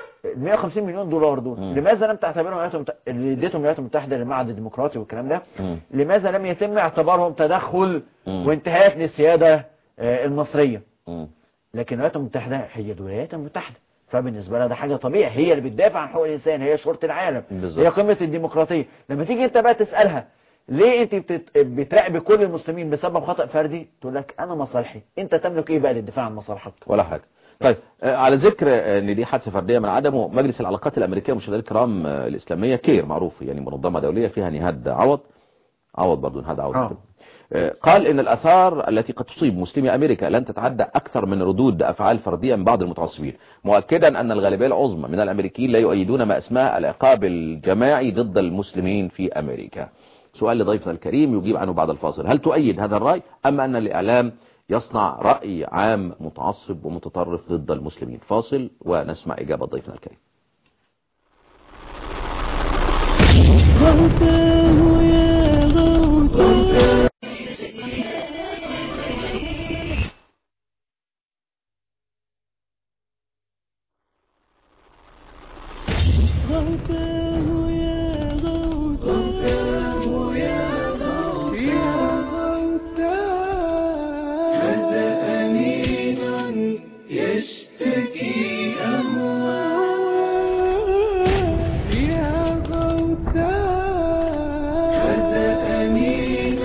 150 مليون دولار دول مم. لماذا لم تعتبرهم الولايات المت- اللي اديتهم الولايات المتحده للمعهد الديمقراطي والكلام ده مم. لماذا لم يتم اعتبارهم تدخل مم. وانتهاك للسياده آه، المصريه مم. لكن الولايات المتحده هي الولايات المتحده فبالنسبه لها ده حاجه طبيعي هي اللي بتدافع عن حقوق الانسان هي شرطه العالم بالظبط. هي قمه الديمقراطيه لما تيجي انت بقى تسالها ليه انت بتت... بتراقبي كل المسلمين بسبب خطا فردي تقول لك انا مصالحي انت تملك ايه بقى للدفاع عن مصالحك ولا حاجة طيب آه، على ذكر آه، ان دي حادثه فرديه من عدمه مجلس العلاقات الامريكيه مشاهدينا الكرام آه، الاسلاميه كير معروف يعني منظمه دوليه فيها نهاد عوض عوض برضه نهاد عوض آه. آه، قال ان الاثار التي قد تصيب مسلمي امريكا لن تتعدى اكثر من ردود افعال فرديه من بعض المتعصبين مؤكدا ان الغالبيه العظمى من الامريكيين لا يؤيدون ما اسماه العقاب الجماعي ضد المسلمين في امريكا سؤال لضيفنا الكريم يجيب عنه بعد الفاصل هل تؤيد هذا الراي ام ان الاعلام يصنع راي عام متعصب ومتطرف ضد المسلمين فاصل ونسمع اجابه ضيفنا الكريم غوثاه يا غوثاه غوثاه يا غوثاه يا غوثاه يا غوثاه هذا أنين يشتكي أهواه يا غوثاه هذا أنين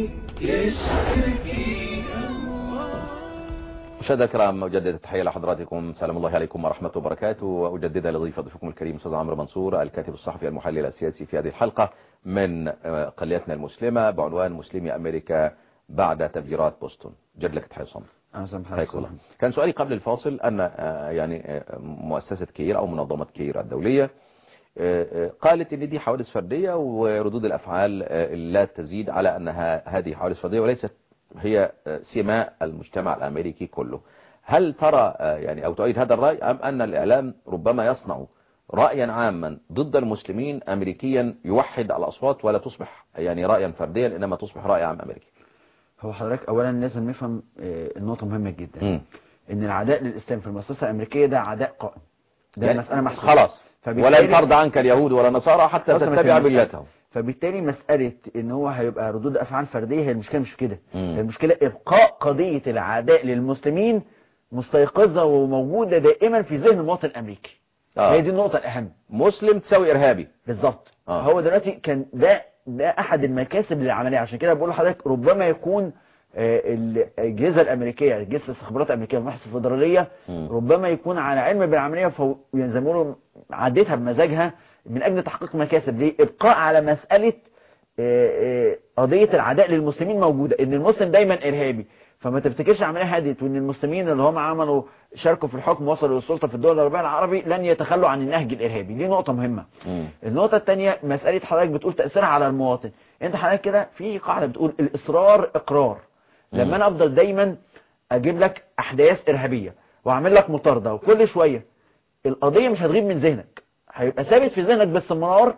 يشتكي أهواه مشاهدينا الكرام أجدد التحية لحضراتكم سلام الله عليكم ورحمة وبركاته وأجددها لضيف ضيفكم الكريم أستاذ عمرو منصور الكاتب الصحفي المحلل السياسي في هذه الحلقة من آه، قليتنا المسلمة بعنوان مسلمي أمريكا بعد تفجيرات بوسطن جد لك تحية صمت انا سامح حياك الله كان سؤالي قبل الفاصل أن آه، يعني آه، مؤسسة كير أو منظمة كير الدولية آه، آه، قالت ان دي حوادث فردية وردود الافعال آه، لا تزيد على انها هذه حوادث فردية وليست هي آه، سماء المجتمع الامريكي كله هل ترى آه، يعني او تؤيد هذا الرأي ام ان الاعلام ربما يصنع رأيا عاما ضد المسلمين امريكيا يوحد الاصوات ولا تصبح يعني رأيا فرديا انما تصبح رأي عام امريكي هو حضرتك اولا لازم نفهم آه، النقطه مهمه جدا مم. ان العداء للاسلام في المؤسسه الامريكيه ده عداء قائم ده يعني مساله محسوبه خلاص فبالتالي- ولن ترضى عنك اليهود ولا النصارى حتى خلاص ما تتبع كان- ملتهم فبالتالي مسألة ان هو هيبقى ردود افعال فردية هي المشكلة مش في كده مم. هي المشكلة ابقاء قضية العداء للمسلمين مستيقظة وموجودة دائما في ذهن المواطن الامريكي آه. هي دي النقطة الاهم مسلم تساوي ارهابي بالظبط آه. هو دلوقتي كان ده ده احد المكاسب للعملية عشان كده بقول لحضرتك ربما يكون آه، الاجهزة الامريكية اجهزة الاستخبارات الامريكية والمحافظ الفدرالية مم. ربما يكون على علم بالعملية فهو يعني زي ما بيقولوا عديتها بمزاجها من اجل تحقيق مكاسب ليه ابقاء على مسألة آه، آه، قضية العداء للمسلمين موجودة ان المسلم دايما ارهابي فما تفتكرش عملية هدت وان المسلمين اللي هم عملوا شاركوا في الحكم وصلوا للسلطة في الدول الربيع العربي لن يتخلوا عن النهج الارهابي دي نقطة مهمة مم. النقطة الثانية مسألة حضرتك بتقول تأثيرها على المواطن انت حضرتك كده في قاعدة بتقول الاصرار اقرار مم. لما انا افضل دايما اجيب لك احداث ارهابية واعمل لك مطاردة وكل شوية القضية مش هتغيب من ذهنك هيبقى ثابت في ذهنك باستمرار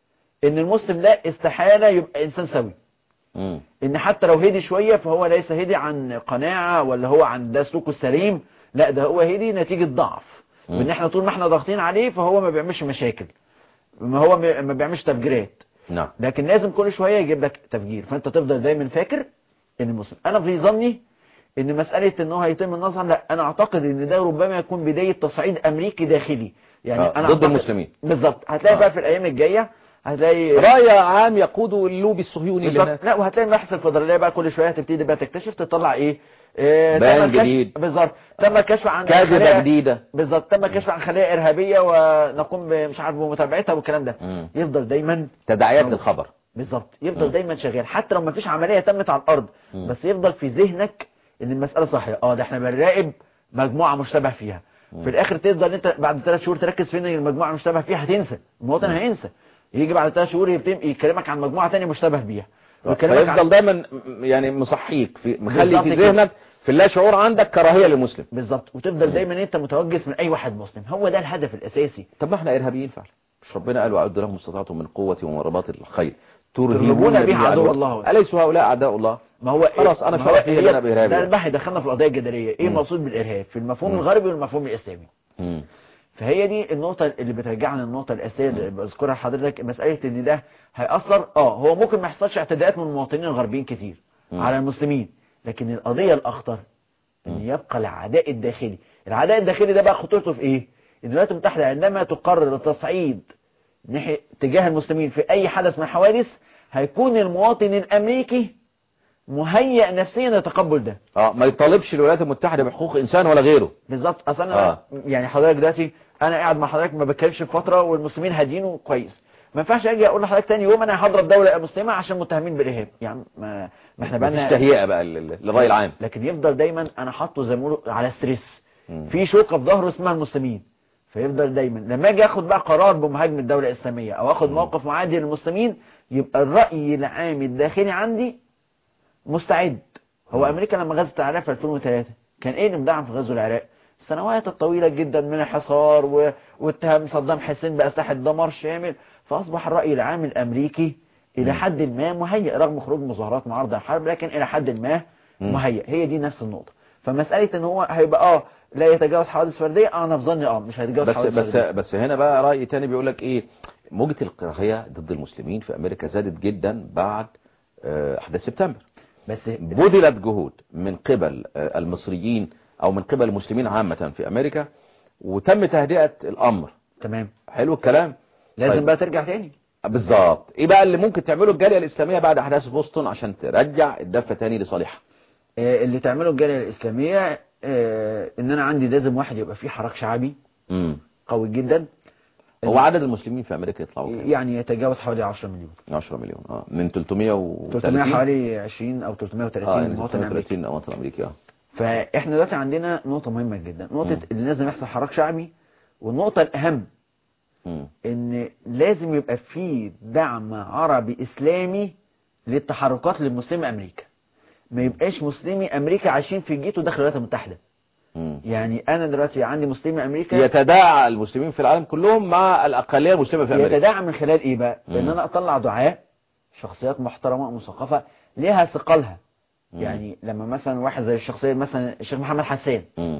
ان المسلم لا استحالة يبقى انسان سوي مم. ان حتى لو هدي شوية فهو ليس هدي عن قناعة ولا هو عن ده سلوكه السليم لا ده هو هدي نتيجة ضعف مم. وان احنا طول ما احنا ضاغطين عليه فهو ما بيعملش مشاكل ما هو ما ما بيعملش تفجيرات نعم لكن لازم كل شوية يجيب لك تفجير فانت تفضل دايما فاكر ان المسلم انا في ظني ان مسألة ان هو هيتم النظر لا انا اعتقد ان ده ربما يكون بداية تصعيد امريكي داخلي يعني آه، انا ضد أعتقد- المسلمين. بالظبط هتلاقي آه. بقى في الايام الجاية هتلاقي رأي عام يقود اللوبي الصهيوني اللي هناك بالظبط لا وهتلاقي المباحث الفدراليه بقى كل شويه هتبتدي بقى تكتشف تطلع ايه آه، بيان تم الكشف- جديد. بالظبط تم الكشف عن كاذبة خلايا- جديدة بالظبط تم الكشف عن خلايا ارهابيه ونقوم ب- مش عارف بمتابعتها والكلام ده مم. يفضل دايما تداعيات مم. للخبر بالظبط يفضل مم. دايما شغال حتى لو ما فيش عمليه تمت على الارض مم. بس يفضل في ذهنك ان المساله صحيحه اه ده احنا بنراقب مجموعه مشتبه فيها في الاخر تفضل انت بعد ثلاث شهور تركز في ان المجموعه المشتبه فيها هتنسى المواطن هينسى يجي بعد ثلاث شهور يبتم يكلمك عن مجموعه ثانيه مشتبه بيها ويكلمك عن- فيفضل دايما م- يعني مصحيك في مخلي بالظبط في كده. ذهنك في اللا شعور عندك كراهية للمسلم بالظبط وتفضل دايما انت متوجس من اي واحد مسلم هو ده الهدف الاساسي طب ما احنا ارهابيين فعلا مش ربنا قال واعد لهم استطاعتم من قوة ومن رباط الخير ترهبون به عدو الله. أليسوا هؤلاء أعداء الله ما هو خلاص أنا ما هو شرف لي إن هي- أنا بإرهابي. ده بقى هيدخلنا في القضيه الجدليه ايه مم. المقصود بالارهاب في المفهوم مم. الغربي والمفهوم الاسلامي مم. فهي دي النقطة اللي بترجعنا للنقطة الأساسية اللي بذكرها لحضرتك مسألة إن ده هيأثر اه هو ممكن ما يحصلش اعتداءات من المواطنين الغربيين كتير مم. على المسلمين لكن القضية الأخطر إن مم. يبقى العداء الداخلي العداء الداخلي ده بقى خطورته في إيه؟ إن الولايات المتحدة عندما تقرر التصعيد ناحية تجاه المسلمين في أي حدث من الحوادث هيكون المواطن الأمريكي مهيئ نفسيا لتقبل ده اه ما يطالبش الولايات المتحدة بحقوق إنسان ولا غيره بالظبط اصل انا آه. يعني حضرتك دلوقتي انا قاعد مع حضرتك ما بتكلمش في فتره والمسلمين هادين كويس ما ينفعش اجي اقول لحضرتك تاني يوم انا هضرب دوله مسلمه عشان متهمين بالارهاب يعني ما, ما احنا مفيش بقى تهيئة بقى لل- للرأي العام لكن يفضل دايما انا حاطه زي ما بيقولوا على ستريس مم. في شوكه في ظهره اسمها المسلمين فيفضل دايما لما اجي اخد بقى قرار بمهاجمه الدوله الاسلاميه او اخد موقف معادي للمسلمين يبقى الراي العام الداخلي عندي مستعد هو مم. امريكا لما غزت العراق في 2003 كان ايه اللي مدعم في غزو العراق السنوات الطويله جدا من الحصار و... واتهام صدام حسين باسلحه دمار شامل فاصبح الراي العام الامريكي الى مم. حد ما مهيئ رغم خروج مظاهرات معارضه الحرب لكن الى حد ما مم. مهيئ هي دي نفس النقطه فمساله ان هو هيبقى اه لا يتجاوز حوادث فرديه آه انا في ظني اه مش هيتجاوز بس حوادث بس فرديه بس هنا بقى رأي تاني بيقول لك ايه موجة الكراهية ضد المسلمين في امريكا زادت جدا بعد آه، احداث سبتمبر بس بذلت جهود من قبل آه، المصريين او من قبل المسلمين عامة في امريكا وتم تهدئة الامر تمام حلو الكلام لازم طيب. بقى ترجع تاني بالظبط ايه بقى اللي ممكن تعمله الجالية الاسلامية بعد احداث بوسطن عشان ترجع الدفة تاني لصالحها آه، اللي تعمله الجاليه الاسلاميه آه، ان انا عندي لازم واحد يبقى فيه حراك شعبي امم قوي جدا هو عدد المسلمين في امريكا يطلعوا كام يعني يتجاوز حوالي 10 مليون 10 مليون اه من 330 300 حوالي 20 او 330 اه يعني مواطن امريكي 330 مواطن امريكي اه فاحنا دلوقتي عندنا نقطه مهمه جدا نقطه مم. اللي لازم يحصل حراك شعبي والنقطه الاهم مم. ان لازم يبقى في دعم عربي اسلامي للتحركات للمسلمي امريكا ما يبقاش مسلمي امريكا عايشين في جيتو داخل الولايات المتحده مم. يعني انا دلوقتي عندي مسلمي امريكا يتداعى المسلمين في العالم كلهم مع الأقلية المسلمة في أمريكا يتدعم من خلال ايه بقى بان مم. انا اطلع دعاة شخصيات محترمة مثقفة ليها ثقلها مم. يعني لما مثلا واحد زي الشخصية مثلا الشيخ محمد حسان مم.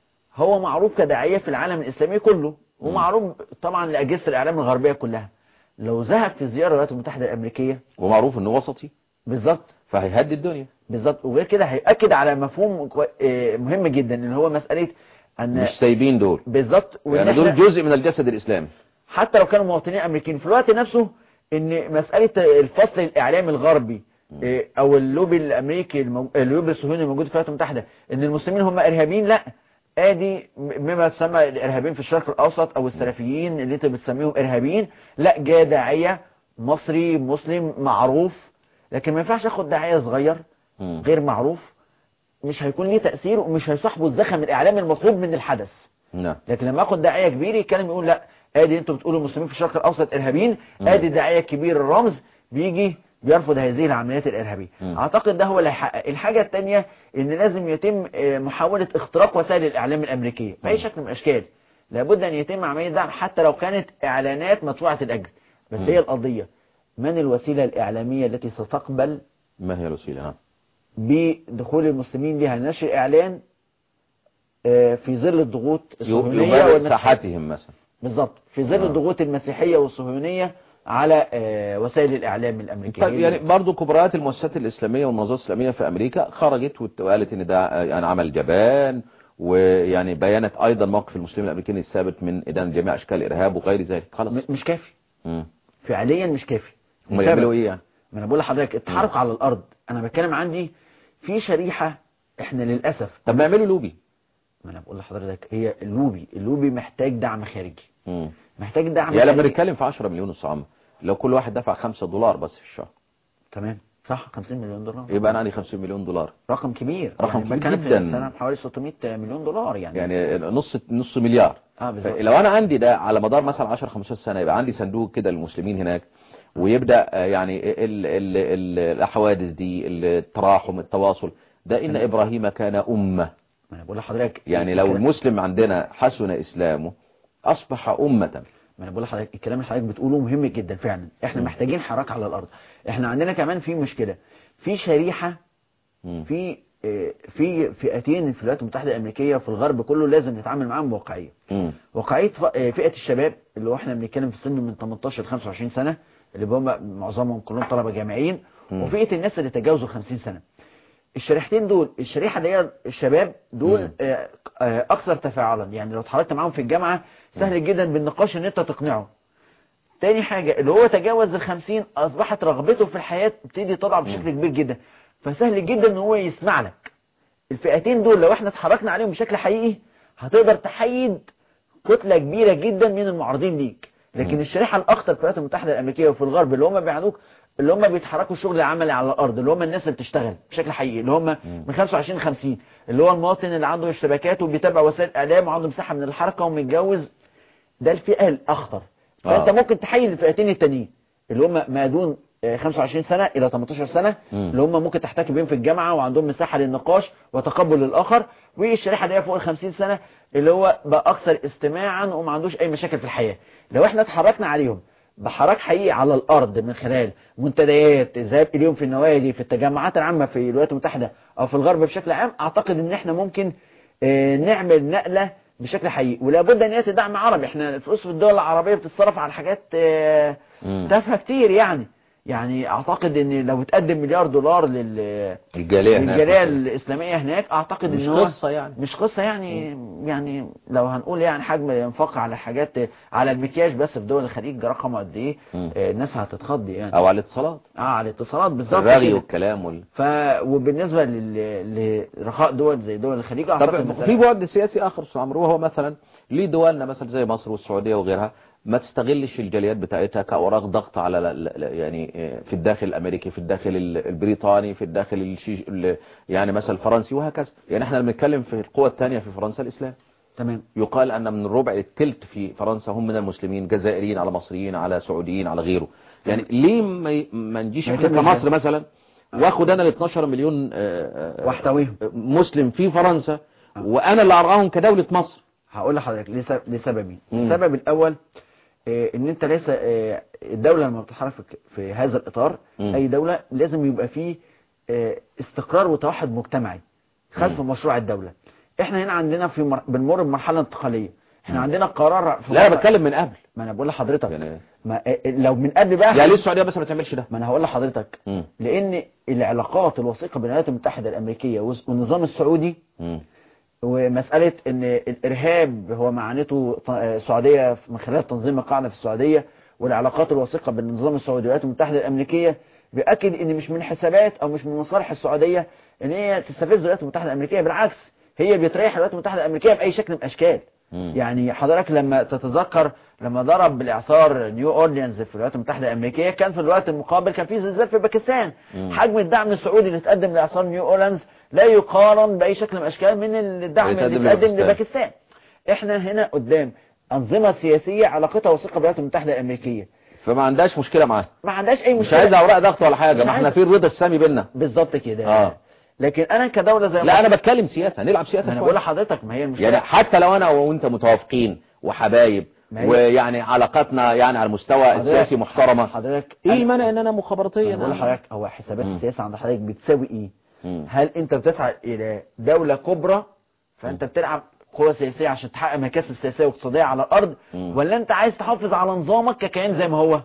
هو معروف كداعية في العالم الإسلامي كله ومعروف طبعا لأجهزة الإعلام الغربية كلها لو ذهب في زيارة الولايات المتحدة الأمريكية ومعروف انه وسطي بالظبط فهيهدي الدنيا بالظبط وغير كده هيأكد على مفهوم كوي- آه، مهم جدا اللي هو مسألة أن مش سايبين دول بالظبط وإن يعني إحنا- دول جزء من الجسد الإسلامي حتى لو كانوا مواطنين امريكيين في الوقت نفسه ان مسألة الفصل الاعلامي الغربي إيه، او اللوبي الامريكي المو... اللوبي الصهيوني الموجود في الولايات المتحدة ان المسلمين هم ارهابيين لا ادي مما تسمى الارهابيين في الشرق الاوسط او السلفيين اللي انت بتسميهم ارهابيين لا جاء داعية مصري مسلم معروف لكن ما ينفعش اخد داعية صغير مم. غير معروف مش هيكون ليه تأثير ومش هيصاحبه الزخم الاعلامي المطلوب من الحدث نعم لكن لما اخد داعيه كبير يتكلم يقول لا ادي انتوا بتقولوا المسلمين في الشرق الاوسط ارهابيين مم. ادي داعيه كبير الرمز بيجي بيرفض هذه العمليات الارهابيه مم. اعتقد ده هو اللي هيحقق الحاجه الثانيه ان لازم يتم آه، محاوله اختراق وسائل الاعلام الامريكيه باي مم. شكل من الاشكال لابد ان يتم عمليه دعم حتى لو كانت اعلانات مدفوعه الاجر بس مم. هي القضيه من الوسيله الاعلاميه التي ستقبل ما هي الوسيلة ها؟ بدخول المسلمين لها نشر اعلان آه، في ظل الضغوط الصهيونيه يبرر والمسيحيه ساحتهم مثلا بالظبط في ظل آه. الضغوط المسيحية والصهيونية على آه، وسائل الإعلام الأمريكية طيب يعني برضو كبريات المؤسسات الإسلامية والمنظمات الإسلامية في أمريكا خرجت وت- وقالت إن ده آه، يعني عمل جبان ويعني بيانت أيضا موقف المسلمين الأمريكيين الثابت من إدانة جميع أشكال الإرهاب وغير ذلك خلاص م- مش كافي مم. فعليا مش كافي هم لسبب. يعملوا إيه يعني؟ ما أنا بقول لحضرتك التحرك على الأرض أنا بتكلم عندي في شريحة إحنا للأسف طب ما يعملوا لوبي ما أنا بقول لحضرتك هي اللوبي اللوبي محتاج دعم خارجي مم. محتاج دعم يعني لما خارجي. نتكلم في 10 مليون الصعامة لو كل واحد دفع 5 دولار بس في الشهر تمام صح 50 مليون دولار يبقى أنا عندي 50 مليون دولار رقم كبير رقم يعني كبير بتكلم في جداً. السنة بحوالي 600 مليون دولار يعني, يعني نص نص مليار اه بالظبط لو انا عندي ده على مدار مثلا 10 15 سنه يبقى عندي صندوق كده للمسلمين هناك ويبدا آه، يعني ال ال ال الحوادث دي التراحم التواصل ده ان ابراهيم كان امه ما أنا بقول لحضرتك يعني لو الكلام- المسلم عندنا حسن اسلامه اصبح امه ما انا بقول لحضرتك الكلام اللي حضرتك بتقوله مهم جدا فعلا احنا م. محتاجين حراك على الارض احنا عندنا كمان في مشكله في شريحه مم. في اه، في فئتين في الولايات المتحده الامريكيه وفي الغرب كله لازم نتعامل معاهم بواقعيه مم. واقعيه ف- اه، فئه الشباب اللي هو احنا بنتكلم في سن من 18 ل 25 سنه اللي هم معظمهم كلهم طلبه جامعيين م. وفئه الناس اللي تجاوزوا 50 سنه الشريحتين دول الشريحه اللي هي الشباب دول مم. اه، اه، اكثر تفاعلا يعني لو اتحركت معاهم في الجامعه سهل جدا بالنقاش ان انت تقنعه تاني حاجة اللي هو تجاوز الخمسين أصبحت رغبته في الحياة تبتدي تضع بشكل كبير جدا فسهل جدا ان هو يسمع لك الفئتين دول لو احنا اتحركنا عليهم بشكل حقيقي هتقدر تحيد كتلة كبيرة جدا من المعارضين ليك لكن الشريحه الاخطر في الولايات المتحده الامريكيه وفي الغرب اللي هم بيعنوك اللي هم بيتحركوا الشغل العملي على الارض اللي هم الناس اللي بتشتغل بشكل حقيقي اللي هم من 25 ل 50 اللي هو المواطن اللي عنده اشتباكات وبيتابع وسائل اعلام وعنده مساحه من الحركه ومتجوز ده الفئه الاخطر فانت آه. ممكن تحيل الفئتين التانيين اللي هم ما دون آه، 25 سنه الى 18 سنه مم. اللي هم ممكن تحتك بيهم في الجامعه وعندهم مساحه للنقاش وتقبل الاخر والشريحه اللي هي فوق ال 50 سنه اللي هو بقى اكثر استماعا وما عندوش اي مشاكل في الحياه لو احنا اتحركنا عليهم بحراك حقيقي على الارض من خلال منتديات ذهاب اليهم في النوادي في التجمعات العامه في الولايات المتحده او في الغرب بشكل عام اعتقد ان احنا ممكن آه، نعمل نقله بشكل حقيقي ولا بد ان هي دعم عربي احنا الفلوس في الدول العربيه بتتصرف على حاجات آه، مم. تافهه كتير يعني يعني اعتقد ان لو اتقدم مليار دولار لل الجالية هناك للجاليه مثلاً. الاسلاميه هناك اعتقد مش ان هو قصة يعني. مش قصه يعني يعني لو هنقول يعني حجم الانفاق على حاجات على المكياج بس في دول الخليج رقمه قد ايه مم. آه، الناس هتتخض يعني او على الاتصالات اه على الاتصالات بالظبط الرغي كده. والكلام وال... ف وبالنسبه لل... لرخاء دول زي دول الخليج اعتقد طب مثلا في بعد سياسي اخر استاذ عمرو وهو مثلا ليه دولنا مثلا زي مصر والسعوديه وغيرها ما تستغلش الجاليات بتاعتها كاوراق ضغط على ل- ل- يعني في الداخل الامريكي في الداخل ال- البريطاني في الداخل الشيش ال- يعني مثلا الفرنسي وهكذا يعني احنا بنتكلم في القوى الثانيه في فرنسا الاسلام تمام يقال ان من الربع الثلث في فرنسا هم من المسلمين جزائريين على مصريين على سعوديين على غيره يعني ليه ما ي- ما نجيش ما احنا يتمش كمصر ده. مثلا واخد انا ال 12 مليون آه، آه، واحتويهم مسلم في فرنسا وانا اللي ارعاهم كدولة مصر هقول لحضرتك لسبب لسببين مم. السبب الاول آه، ان انت ليس آه، الدوله لما بتتحرك في- في هذا الاطار مم. اي دوله لازم يبقى فيه آه، استقرار وتوحد مجتمعي خلف مم. مشروع الدوله احنا هنا عندنا في مر... بنمر بمرحله انتقاليه احنا عندنا قرار في لا انا مرة- بتكلم من قبل ما انا بقول لحضرتك يعني ما آه، لو من قبل بقى يعني ليه السعوديه بس ما تعملش ده ما انا هقول لحضرتك مم. لان العلاقات الوثيقه بين الولايات المتحده الامريكيه والنظام السعودي مم. ومسألة ان الارهاب هو معانته ط- السعودية من خلال تنظيم القاعدة في السعودية والعلاقات الوثيقة بين النظام السعودي والولايات المتحدة الامريكية بيأكد ان مش من حسابات او مش من مصالح السعودية ان هي تستفز الولايات المتحدة الامريكية بالعكس هي بتريح الولايات المتحدة الامريكية باي شكل من الاشكال مم. يعني حضرتك لما تتذكر لما ضرب بالاعصار نيو اورليانز في الولايات المتحدة الامريكية كان في الوقت المقابل كان في زلزال في باكستان مم. حجم الدعم السعودي اللي اتقدم لاعصار نيو اورليانز لا يقارن باي شكل من الاشكال من الدعم اللي يتقدم اتقدم لباكستان. لباكستان احنا هنا قدام انظمه سياسيه علاقتها وثيقه بالولايات المتحده الامريكيه فما عندهاش مشكله معاه ما عندهاش اي مش مشكله عايز اوراق ضغط ولا حاجه مش ما احنا عايز- في الرضا السامي بينا بالظبط كده آه. لكن انا كدوله زي لا مصر- انا بتكلم سياسه هنلعب سياسه ما انا شوية. بقول لحضرتك ما هي المشكله يعني حتى لو انا وانت متوافقين وحبايب ما هي- ويعني علاقاتنا يعني على المستوى حضرتك- السياسي محترمه حضرتك ايه أنا- المانع ان انا مخابراتيا انا بقول لحضرتك هو حسابات مم. السياسه عند حضرتك بتساوي ايه مم. هل انت بتسعى الى دوله كبرى فانت بتلعب قوة سياسية عشان تحقق مكاسب سياسية واقتصادية على الأرض مم. ولا أنت عايز تحافظ على نظامك ككيان زي ما هو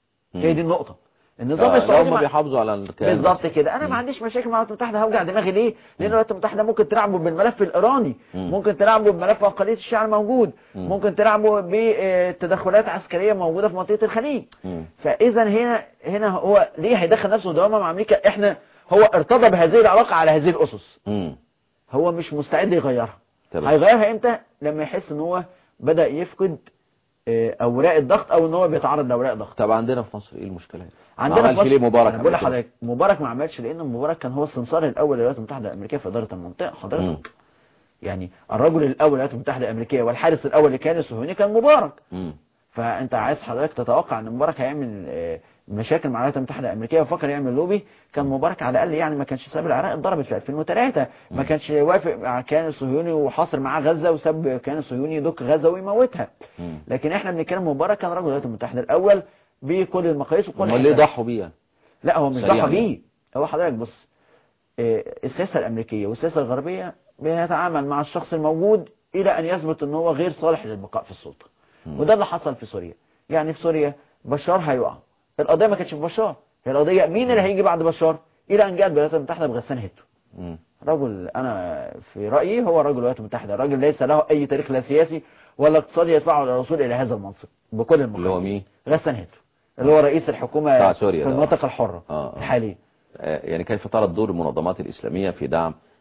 هي دي النقطة النظام آه، لو السعودي هم مع- بيحافظوا على الكيان بالظبط بس. كده انا ما عنديش مشاكل مع الولايات المتحده هوجع دماغي ليه لان الولايات المتحده ممكن تلعبوا بالملف الايراني مم. ممكن تلعبوا بملف اقليه الشيعة الموجود مم. ممكن تلعبوا بتدخلات عسكريه موجوده في منطقه الخليج مم. فاذا هنا هنا هو ليه هيدخل نفسه دوامه مع امريكا احنا هو ارتضى بهذه العلاقه على هذه الاسس مم. هو مش مستعد يغيرها تمام. هيغيرها امتى لما يحس ان هو بدا يفقد آه، اوراق الضغط او ان هو بيتعرض لاوراق ضغط طب عندنا في مصر ايه المشكله هنا؟ عندنا ما عملش في مصر- ليه مبارك انا بقول قبل كده؟ لحضرتك مبارك ما عملش لان مبارك كان هو السمسار الاول للولايات المتحده الامريكيه في اداره المنطقه مم. حضرتك يعني الرجل الاول للولايات المتحده الامريكيه والحارس الاول اللي كان الصهيوني كان مبارك مم. فانت عايز حضرتك تتوقع ان مبارك هيعمل آه، مشاكل مع الولايات المتحده الامريكيه وفكر يعمل لوبي كان مبارك على الاقل يعني ما كانش ساب العراق اتضربت في 2003 ما كانش وافق مع كيان الصهيوني وحاصر معاه غزه وساب كيان الصهيوني يدك غزه ويموتها مم. لكن احنا بنتكلم مبارك كان رجل الولايات المتحده الاول بكل المقاييس وكل امال ليه الحساب. ضحوا بيها؟ لا هو مش سريعاً ضحى يعني. بيه هو حضرتك بص آه، السياسة الأمريكية والسياسة الغربية بيتعامل مع الشخص الموجود إلى أن يثبت أن هو غير صالح للبقاء في السلطة مم. وده اللي حصل في سوريا يعني في سوريا بشار هيقع القضية ما كانتش في بشار هي القضية مين اللي هيجي بعد بشار إلى أن جاءت الولايات المتحدة بغسان هيتو مم. رجل أنا في رأيي هو رجل الولايات المتحدة رجل ليس له أي تاريخ لا سياسي ولا اقتصادي يدفعه للوصول إلى هذا المنصب بكل المقاييس اللي هو مين؟ غسان هيتو اللي هو رئيس الحكومة بتاع سوريا في ده. المنطقة الحرة آه، آه. الحالية آه، يعني كيف ترى دور المنظمات الإسلامية في دعم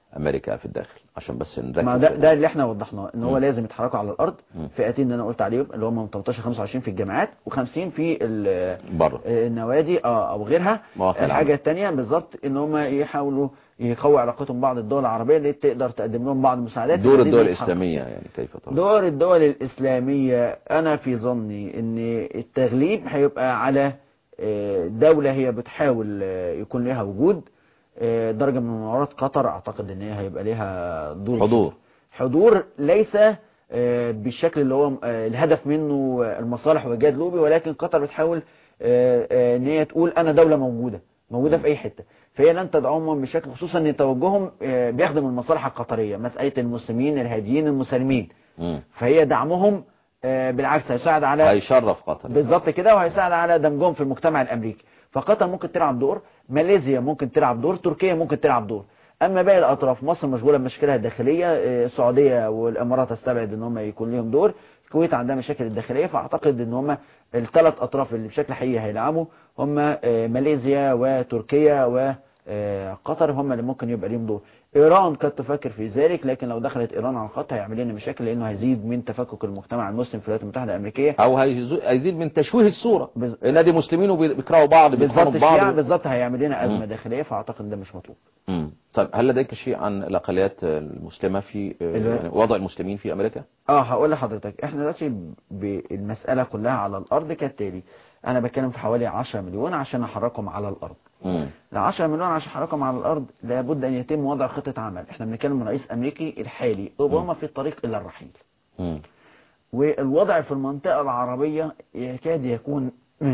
امريكا في الداخل عشان بس نركز ما ده في ده اللي احنا وضحناه ان هو مم. لازم يتحركوا على الارض مم. فئتين اللي انا قلت عليهم اللي هم من 18 25 في الجامعات و50 في ال- بره النوادي اه او غيرها مواقع الحاجه العمل. الثانيه بالظبط ان هم يحاولوا يقوي علاقتهم ببعض الدول العربيه اللي تقدر تقدم لهم بعض المساعدات دور الذين الدول يتحركوا. الاسلاميه يعني كيف ترى دور الدول الإسلامية أنا في ظني أن التغليب هيبقى على آه، دولة هي بتحاول آه، يكون لها وجود آه، درجة من مناورات قطر أعتقد أن هي هيبقى لها دور حضور حضور ليس آه، بالشكل اللي هو آه، الهدف منه آه، المصالح وإيجاد لوبي ولكن قطر بتحاول آه، آه، ان هي تقول انا دولة موجودة موجودة في اي حتة فهي لن تدعمهم بشكل خصوصا ان توجههم آه، بيخدم المصالح القطرية مسألة المسلمين الهاديين المسالمين مم. فهي دعمهم آه، بالعكس هيساعد على هيشرف قطر بالظبط كده وهيساعد على دمجهم في المجتمع الامريكي فقطر ممكن تلعب دور ماليزيا ممكن تلعب دور تركيا ممكن تلعب دور اما باقي الاطراف مصر مشغوله بمشاكلها الداخليه آه، السعوديه والامارات تستبعد ان هم يكون لهم دور الكويت عندها مشاكل الداخليه فاعتقد ان هم الثلاث اطراف اللي بشكل حقيقي هيلعبوا هم آه، ماليزيا وتركيا وقطر هم اللي ممكن يبقى ليهم دور ايران قد تفكر في ذلك لكن لو دخلت ايران على الخط هيعمل لنا مشاكل لانه هيزيد من تفكك المجتمع المسلم في الولايات المتحده الامريكيه او هيزو- هيزيد من تشويه الصوره بز- نادي مسلمين وبيكرهوا بعض بالظبط بيتخانقوا الشيعة بعض بالظبط هيعمل لنا مم. أزمة داخلية فأعتقد ده مش مطلوب مم. طيب هل لديك شيء عن الاقليات المسلمه في ال- يعني وضع المسلمين في امريكا اه هقول لحضرتك احنا دلوقتي بالمسألة كلها على الأرض كالتالي أنا بتكلم في حوالي 10 مليون عشان أحركهم على الأرض مم. ال 10 مليون عشان أحركهم على الأرض لابد أن يتم وضع خطة عمل احنا بنتكلم من رئيس أمريكي الحالي أوباما في الطريق إلى الرحيل مم. والوضع في المنطقة العربية يكاد يكون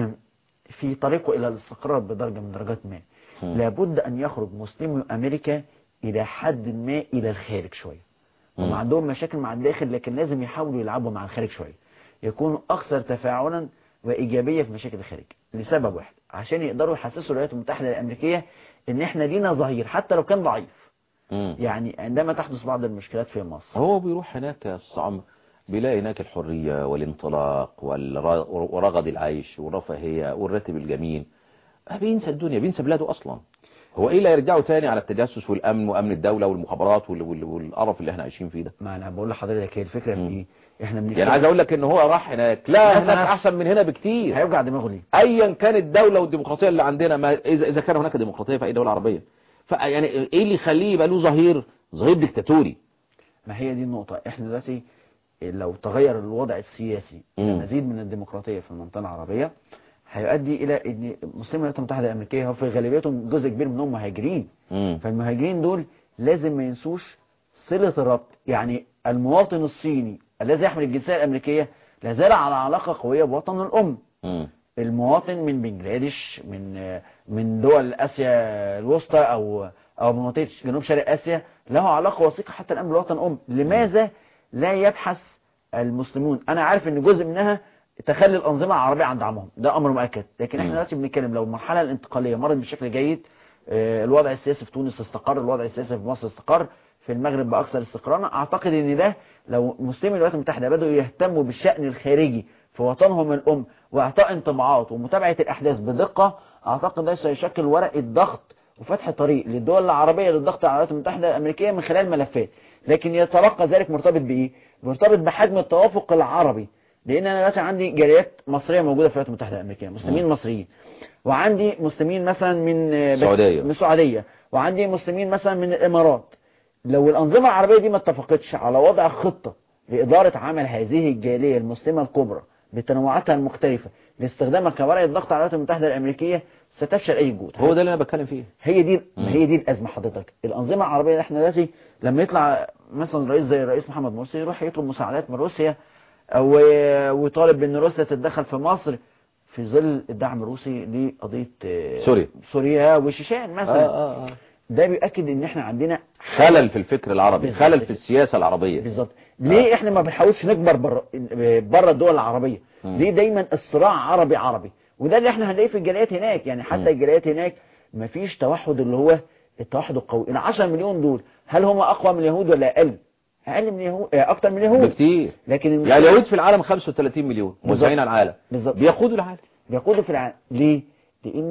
في طريقه إلى الاستقرار بدرجة من درجات ما مم. لابد أن يخرج مسلمي أمريكا إلى حد ما إلى الخارج شوية هم مم. عندهم مشاكل مع الداخل لكن لازم يحاولوا يلعبوا مع الخارج شوية يكونوا أكثر تفاعلا وإيجابية في مشاكل الخارج لسبب واحد عشان يقدروا يحسسوا الولايات المتحدة الأمريكية إن إحنا لينا ظهير حتى لو كان ضعيف مم. يعني عندما تحدث بعض المشكلات في مصر هو بيروح هناك يا أستاذ عمرو بيلاقي هناك الحرية والانطلاق والر- ورغد العيش والرفاهية والراتب الجميل آه بينسى الدنيا بينسى بلاده أصلا هو إيه اللي يرجعه تاني على التجسس والأمن وأمن الدولة والمخابرات وال- وال- والقرف اللي احنا عايشين فيه ده ما أنا بقول لحضرتك هي الفكرة في مم. إيه إحنا بنتكلم يعني عايز أقول لك إن هو راح هناك لا لا، هناك أنا- أحسن من هنا بكتير هيوجع دماغه ليه ايا كانت الدوله والديمقراطيه اللي عندنا ما اذا اذا كان هناك ديمقراطيه في اي دوله عربيه فيعني ايه اللي يخليه يبقى له ظهير ظهير ديكتاتوري ما هي دي النقطة احنا دلوقتي لو تغير الوضع السياسي إلى مم. مزيد من الديمقراطية في المنطقة العربية هيؤدي إلى أن مسلمي الولايات المتحدة الأمريكية هو في غالبيتهم جزء كبير منهم مهاجرين امم فالمهاجرين دول لازم ما ينسوش صلة الربط يعني المواطن الصيني الذي يحمل الجنسية الأمريكية لا زال على علاقة قوية بوطن الأم امم المواطن من بنجلاديش من من دول اسيا الوسطى او او منطقه جنوب شرق اسيا له علاقه وثيقه حتى الان بالوطن الام لماذا لا يبحث المسلمون انا عارف ان جزء منها تخلي الانظمه العربيه عن دعمهم ده امر مؤكد لكن احنا مم. دلوقتي بنتكلم لو المرحله الانتقاليه مرت بشكل جيد آه، الوضع السياسي في تونس استقر الوضع السياسي في مصر استقر في المغرب باكثر استقرارا اعتقد ان ده لو مسلمي الولايات المتحده بداوا يهتموا بالشان الخارجي في وطنهم الام واعطاء انطباعات ومتابعه الاحداث بدقه اعتقد ده سيشكل ورقه ضغط وفتح طريق للدول العربيه للضغط على الولايات المتحده الامريكيه من خلال ملفات لكن يتلقى ذلك مرتبط بايه مرتبط بحجم التوافق العربي لان انا دلوقتي عندي جاليات مصريه موجوده في الولايات المتحده الامريكيه مسلمين مصريين وعندي مسلمين مثلا من السعودية. من السعوديه وعندي مسلمين مثلا من الامارات لو الانظمه العربيه دي ما اتفقتش على وضع خطه لاداره عمل هذه الجاليه المسلمه الكبرى بتنوعاتها المختلفه لاستخدامها كورقه ضغط على الولايات المتحده الامريكيه ستفشل اي جهود هو ده اللي انا بتكلم فيه هي دي مم. ما هي دي الازمه حضرتك الانظمه العربيه اللي احنا دلوقتي لما يطلع مثلا رئيس زي الرئيس محمد مرسي يروح يطلب مساعدات من روسيا او ويطالب بان روسيا تتدخل في مصر في ظل الدعم الروسي لقضيه آه، سوريا. سوريا وشيشان مثلا آه آه. ده بيؤكد ان احنا عندنا خلل في الفكر العربي بالظبط خلل في كده. السياسه العربيه بالظبط ليه احنا ما بنحاولش نكبر بره بره الدول العربيه مم. ليه دايما الصراع عربي عربي وده اللي احنا هنلاقيه في الجاليات هناك يعني مم. حتى الجاليات هناك ما فيش توحد اللي هو التوحد القوي ال 10 مليون دول هل هم اقوى من اليهود ولا اقل اقل من اليهود آه، اكتر من اليهود بكتير لكن المشكلة- يعني اليهود في العالم 35 مليون موزعين على العالم بالظبط بيقودوا العالم بيقودوا في العالم ليه لان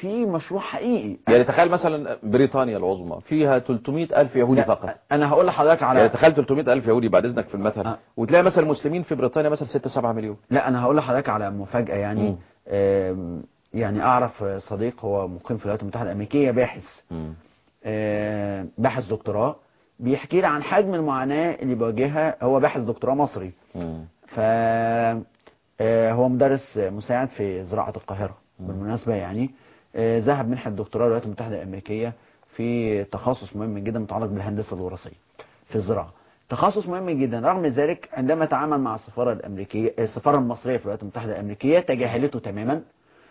في مشروع حقيقي يعني تخيل مثلا بريطانيا العظمى فيها 300 ألف يهودي لا، فقط انا هقول لحضرتك يعني على تخيل 300 ألف يهودي بعد إذنك في المثل آه. وتلاقي مثلا المسلمين في بريطانيا مثلا 6 7 مليون لا انا هقول لحضرتك على مفاجاه يعني مم. آم، يعني اعرف صديق هو مقيم في الولايات المتحده الامريكيه باحث مم. آه، باحث دكتوراه بيحكي لي عن حجم المعاناه اللي بيواجهها هو باحث دكتوراه مصري مم. ف آه، هو مدرس مساعد في زراعة القاهرة بالمناسبة يعني آه، ذهب منحة دكتوراه الولايات المتحدة الأمريكية في تخصص مهم جدا متعلق بالهندسة الوراثية في الزراعة تخصص مهم جدا رغم ذلك عندما تعامل مع السفارة الأمريكية السفارة المصرية في الولايات المتحدة الأمريكية تجاهلته تماما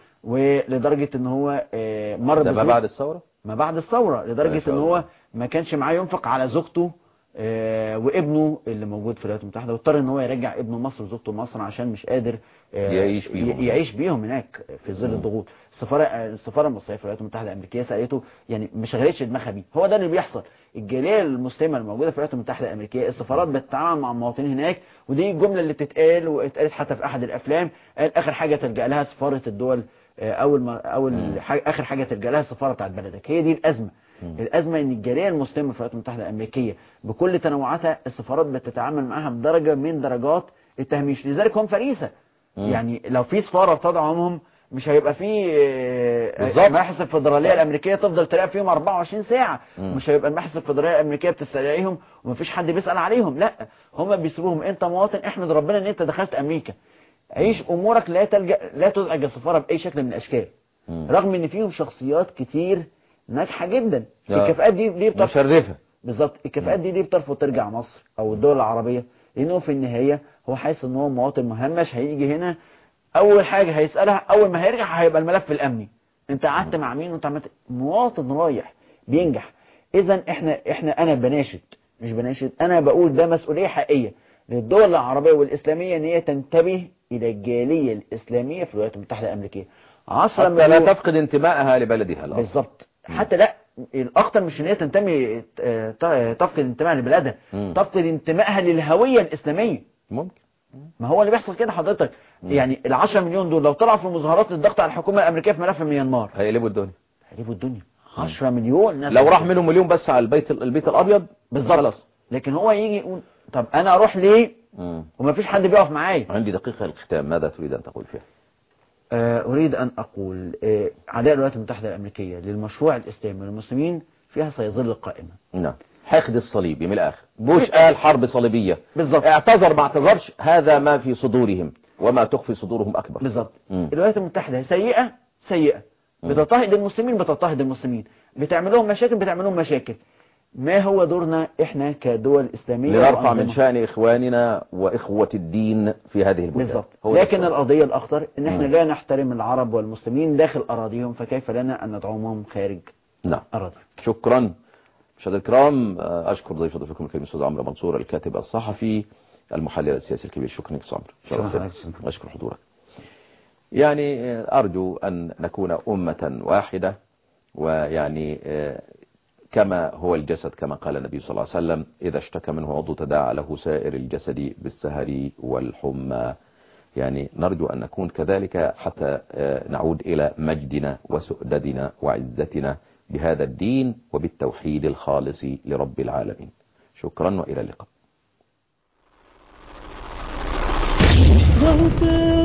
ولدرجة ان هو آه، مر ده ما بظروف- بعد الثورة ما بعد الثورة ما لدرجة شاء ان الله. هو ما كانش معاه ينفق على زوجته آه، وابنه اللي موجود في الولايات المتحدة واضطر ان هو يرجع ابنه مصر وزوجته مصر عشان مش قادر آه، يعيش بيهم. ي- يعيش بيهم هناك في ظل مم. الضغوط السفارة آه، السفارة المصرية في الولايات المتحدة الأمريكية سألته يعني ما شغلتش دماغها بيه هو ده اللي بيحصل الجالية المسلمة الموجودة في الولايات المتحدة الأمريكية السفارات بتتعامل مع المواطنين هناك ودي الجملة اللي بتتقال واتقالت حتى في أحد الأفلام قال آخر حاجة تلجأ لها سفارة الدول آه، أول ما أول مم. حاجة آخر حاجة تلجأ لها السفارة بتاعت بلدك هي دي الأزمة مم. الأزمة إن الجالية المسلمة في الولايات المتحدة الأمريكية بكل تنوعاتها السفارات بتتعامل معاها بدرجة من درجات التهميش لذلك هم فريسة مم. يعني لو في سفارة بتدعمهم مش هيبقى في آه، بالظبط. المباحث الفدرالية الأمريكية تفضل تراقب فيهم 24 ساعة مم. مش هيبقى المباحث الفدرالية الأمريكية بتستدعيهم ومفيش حد بيسأل عليهم لا هم بيسيبوهم أنت مواطن احمد ربنا إن أنت دخلت أمريكا عيش أمورك لا تلجأ لا تزعج السفارة بأي شكل من الأشكال مم. رغم ان فيهم شخصيات كتير ناجحه جدا آه. الكفاءات دي ليه بترفض مشرفة بالظبط الكفاءات دي ليه بترفض ترجع مصر او الدول العربيه لانه في النهايه هو حاسس ان هو مواطن مهمش هيجي هنا اول حاجه هيسالها اول ما هيرجع هيبقى الملف الامني انت قعدت مع مين وانت عملت مواطن رايح بينجح اذا احنا احنا انا بناشد مش بناشد انا بقول ده مسؤوليه حقيقيه للدول العربيه والاسلاميه ان هي تنتبه الى الجاليه الاسلاميه في الولايات المتحده الامريكيه 10 حتى لا مليون تفقد انتمائها لبلدها الأصل بالظبط حتى لا الاخطر مش ان هي تنتمي آه، ت- تفقد انتمائها لبلادها مم. تفقد انتمائها للهويه الاسلاميه ممكن ما هو اللي بيحصل كده حضرتك يعني ال 10 مليون دول لو طلعوا في مظاهرات للضغط على الحكومه الامريكيه في ملف ميانمار هيقلبوا الدنيا هيجيبوا الدنيا 10 مليون ناس لو راح منهم مليون بس على البيت البيت الأبيض بالظبط خلاص لكن هو يجي يقول طب انا اروح ليه مم. ومفيش حد بيقف معايا عندي دقيقة الختام ماذا تريد أن تقول فيها آه، أريد أن أقول آه، أعداء الولايات المتحدة الأمريكية للمشروع الإسلامي للمسلمين فيها سيظل قائمة نعم حقد الصليبي من الآخر بوش قال حرب صليبية بالظبط اعتذر ما اعتذرش هذا ما في صدورهم وما تخفي صدورهم أكبر بالظبط مم. الولايات المتحدة سيئة سيئة مم. بتضطهد المسلمين بتضطهد المسلمين بتعمل لهم مشاكل بتعمل لهم مشاكل ما هو دورنا احنا كدول إسلامية لنرفع من وأنظمة؟ شأن إخواننا وإخوة الدين في هذه البلدان بالظبط هو ده لكن السؤال. القضية الأخطر إن احنا مم. لا نحترم العرب والمسلمين داخل أراضيهم فكيف لنا أن ندعوهم خارج نعم أراضيهم شكرا مشاهدينا الكرام آه، أشكر ضيف ضيفكم الكريم الأستاذ عمرو منصور الكاتب الصحفي المحلل السياسي الكبير شكرا لك أستاذ عمرو شكرا شرفتنا. لك. أشكر حضورك يعني آه، أرجو أن نكون أمة واحدة ويعني آه، كما هو الجسد كما قال النبي صلى الله عليه وسلم إذا اشتكى منه عضو تداعى له سائر الجسد بالسهر والحمى يعني نرجو أن نكون كذلك حتى آه، نعود إلى مجدنا وسؤددنا وعزتنا بهذا الدين وبالتوحيد الخالص لرب العالمين شكرا وإلى اللقاء غوث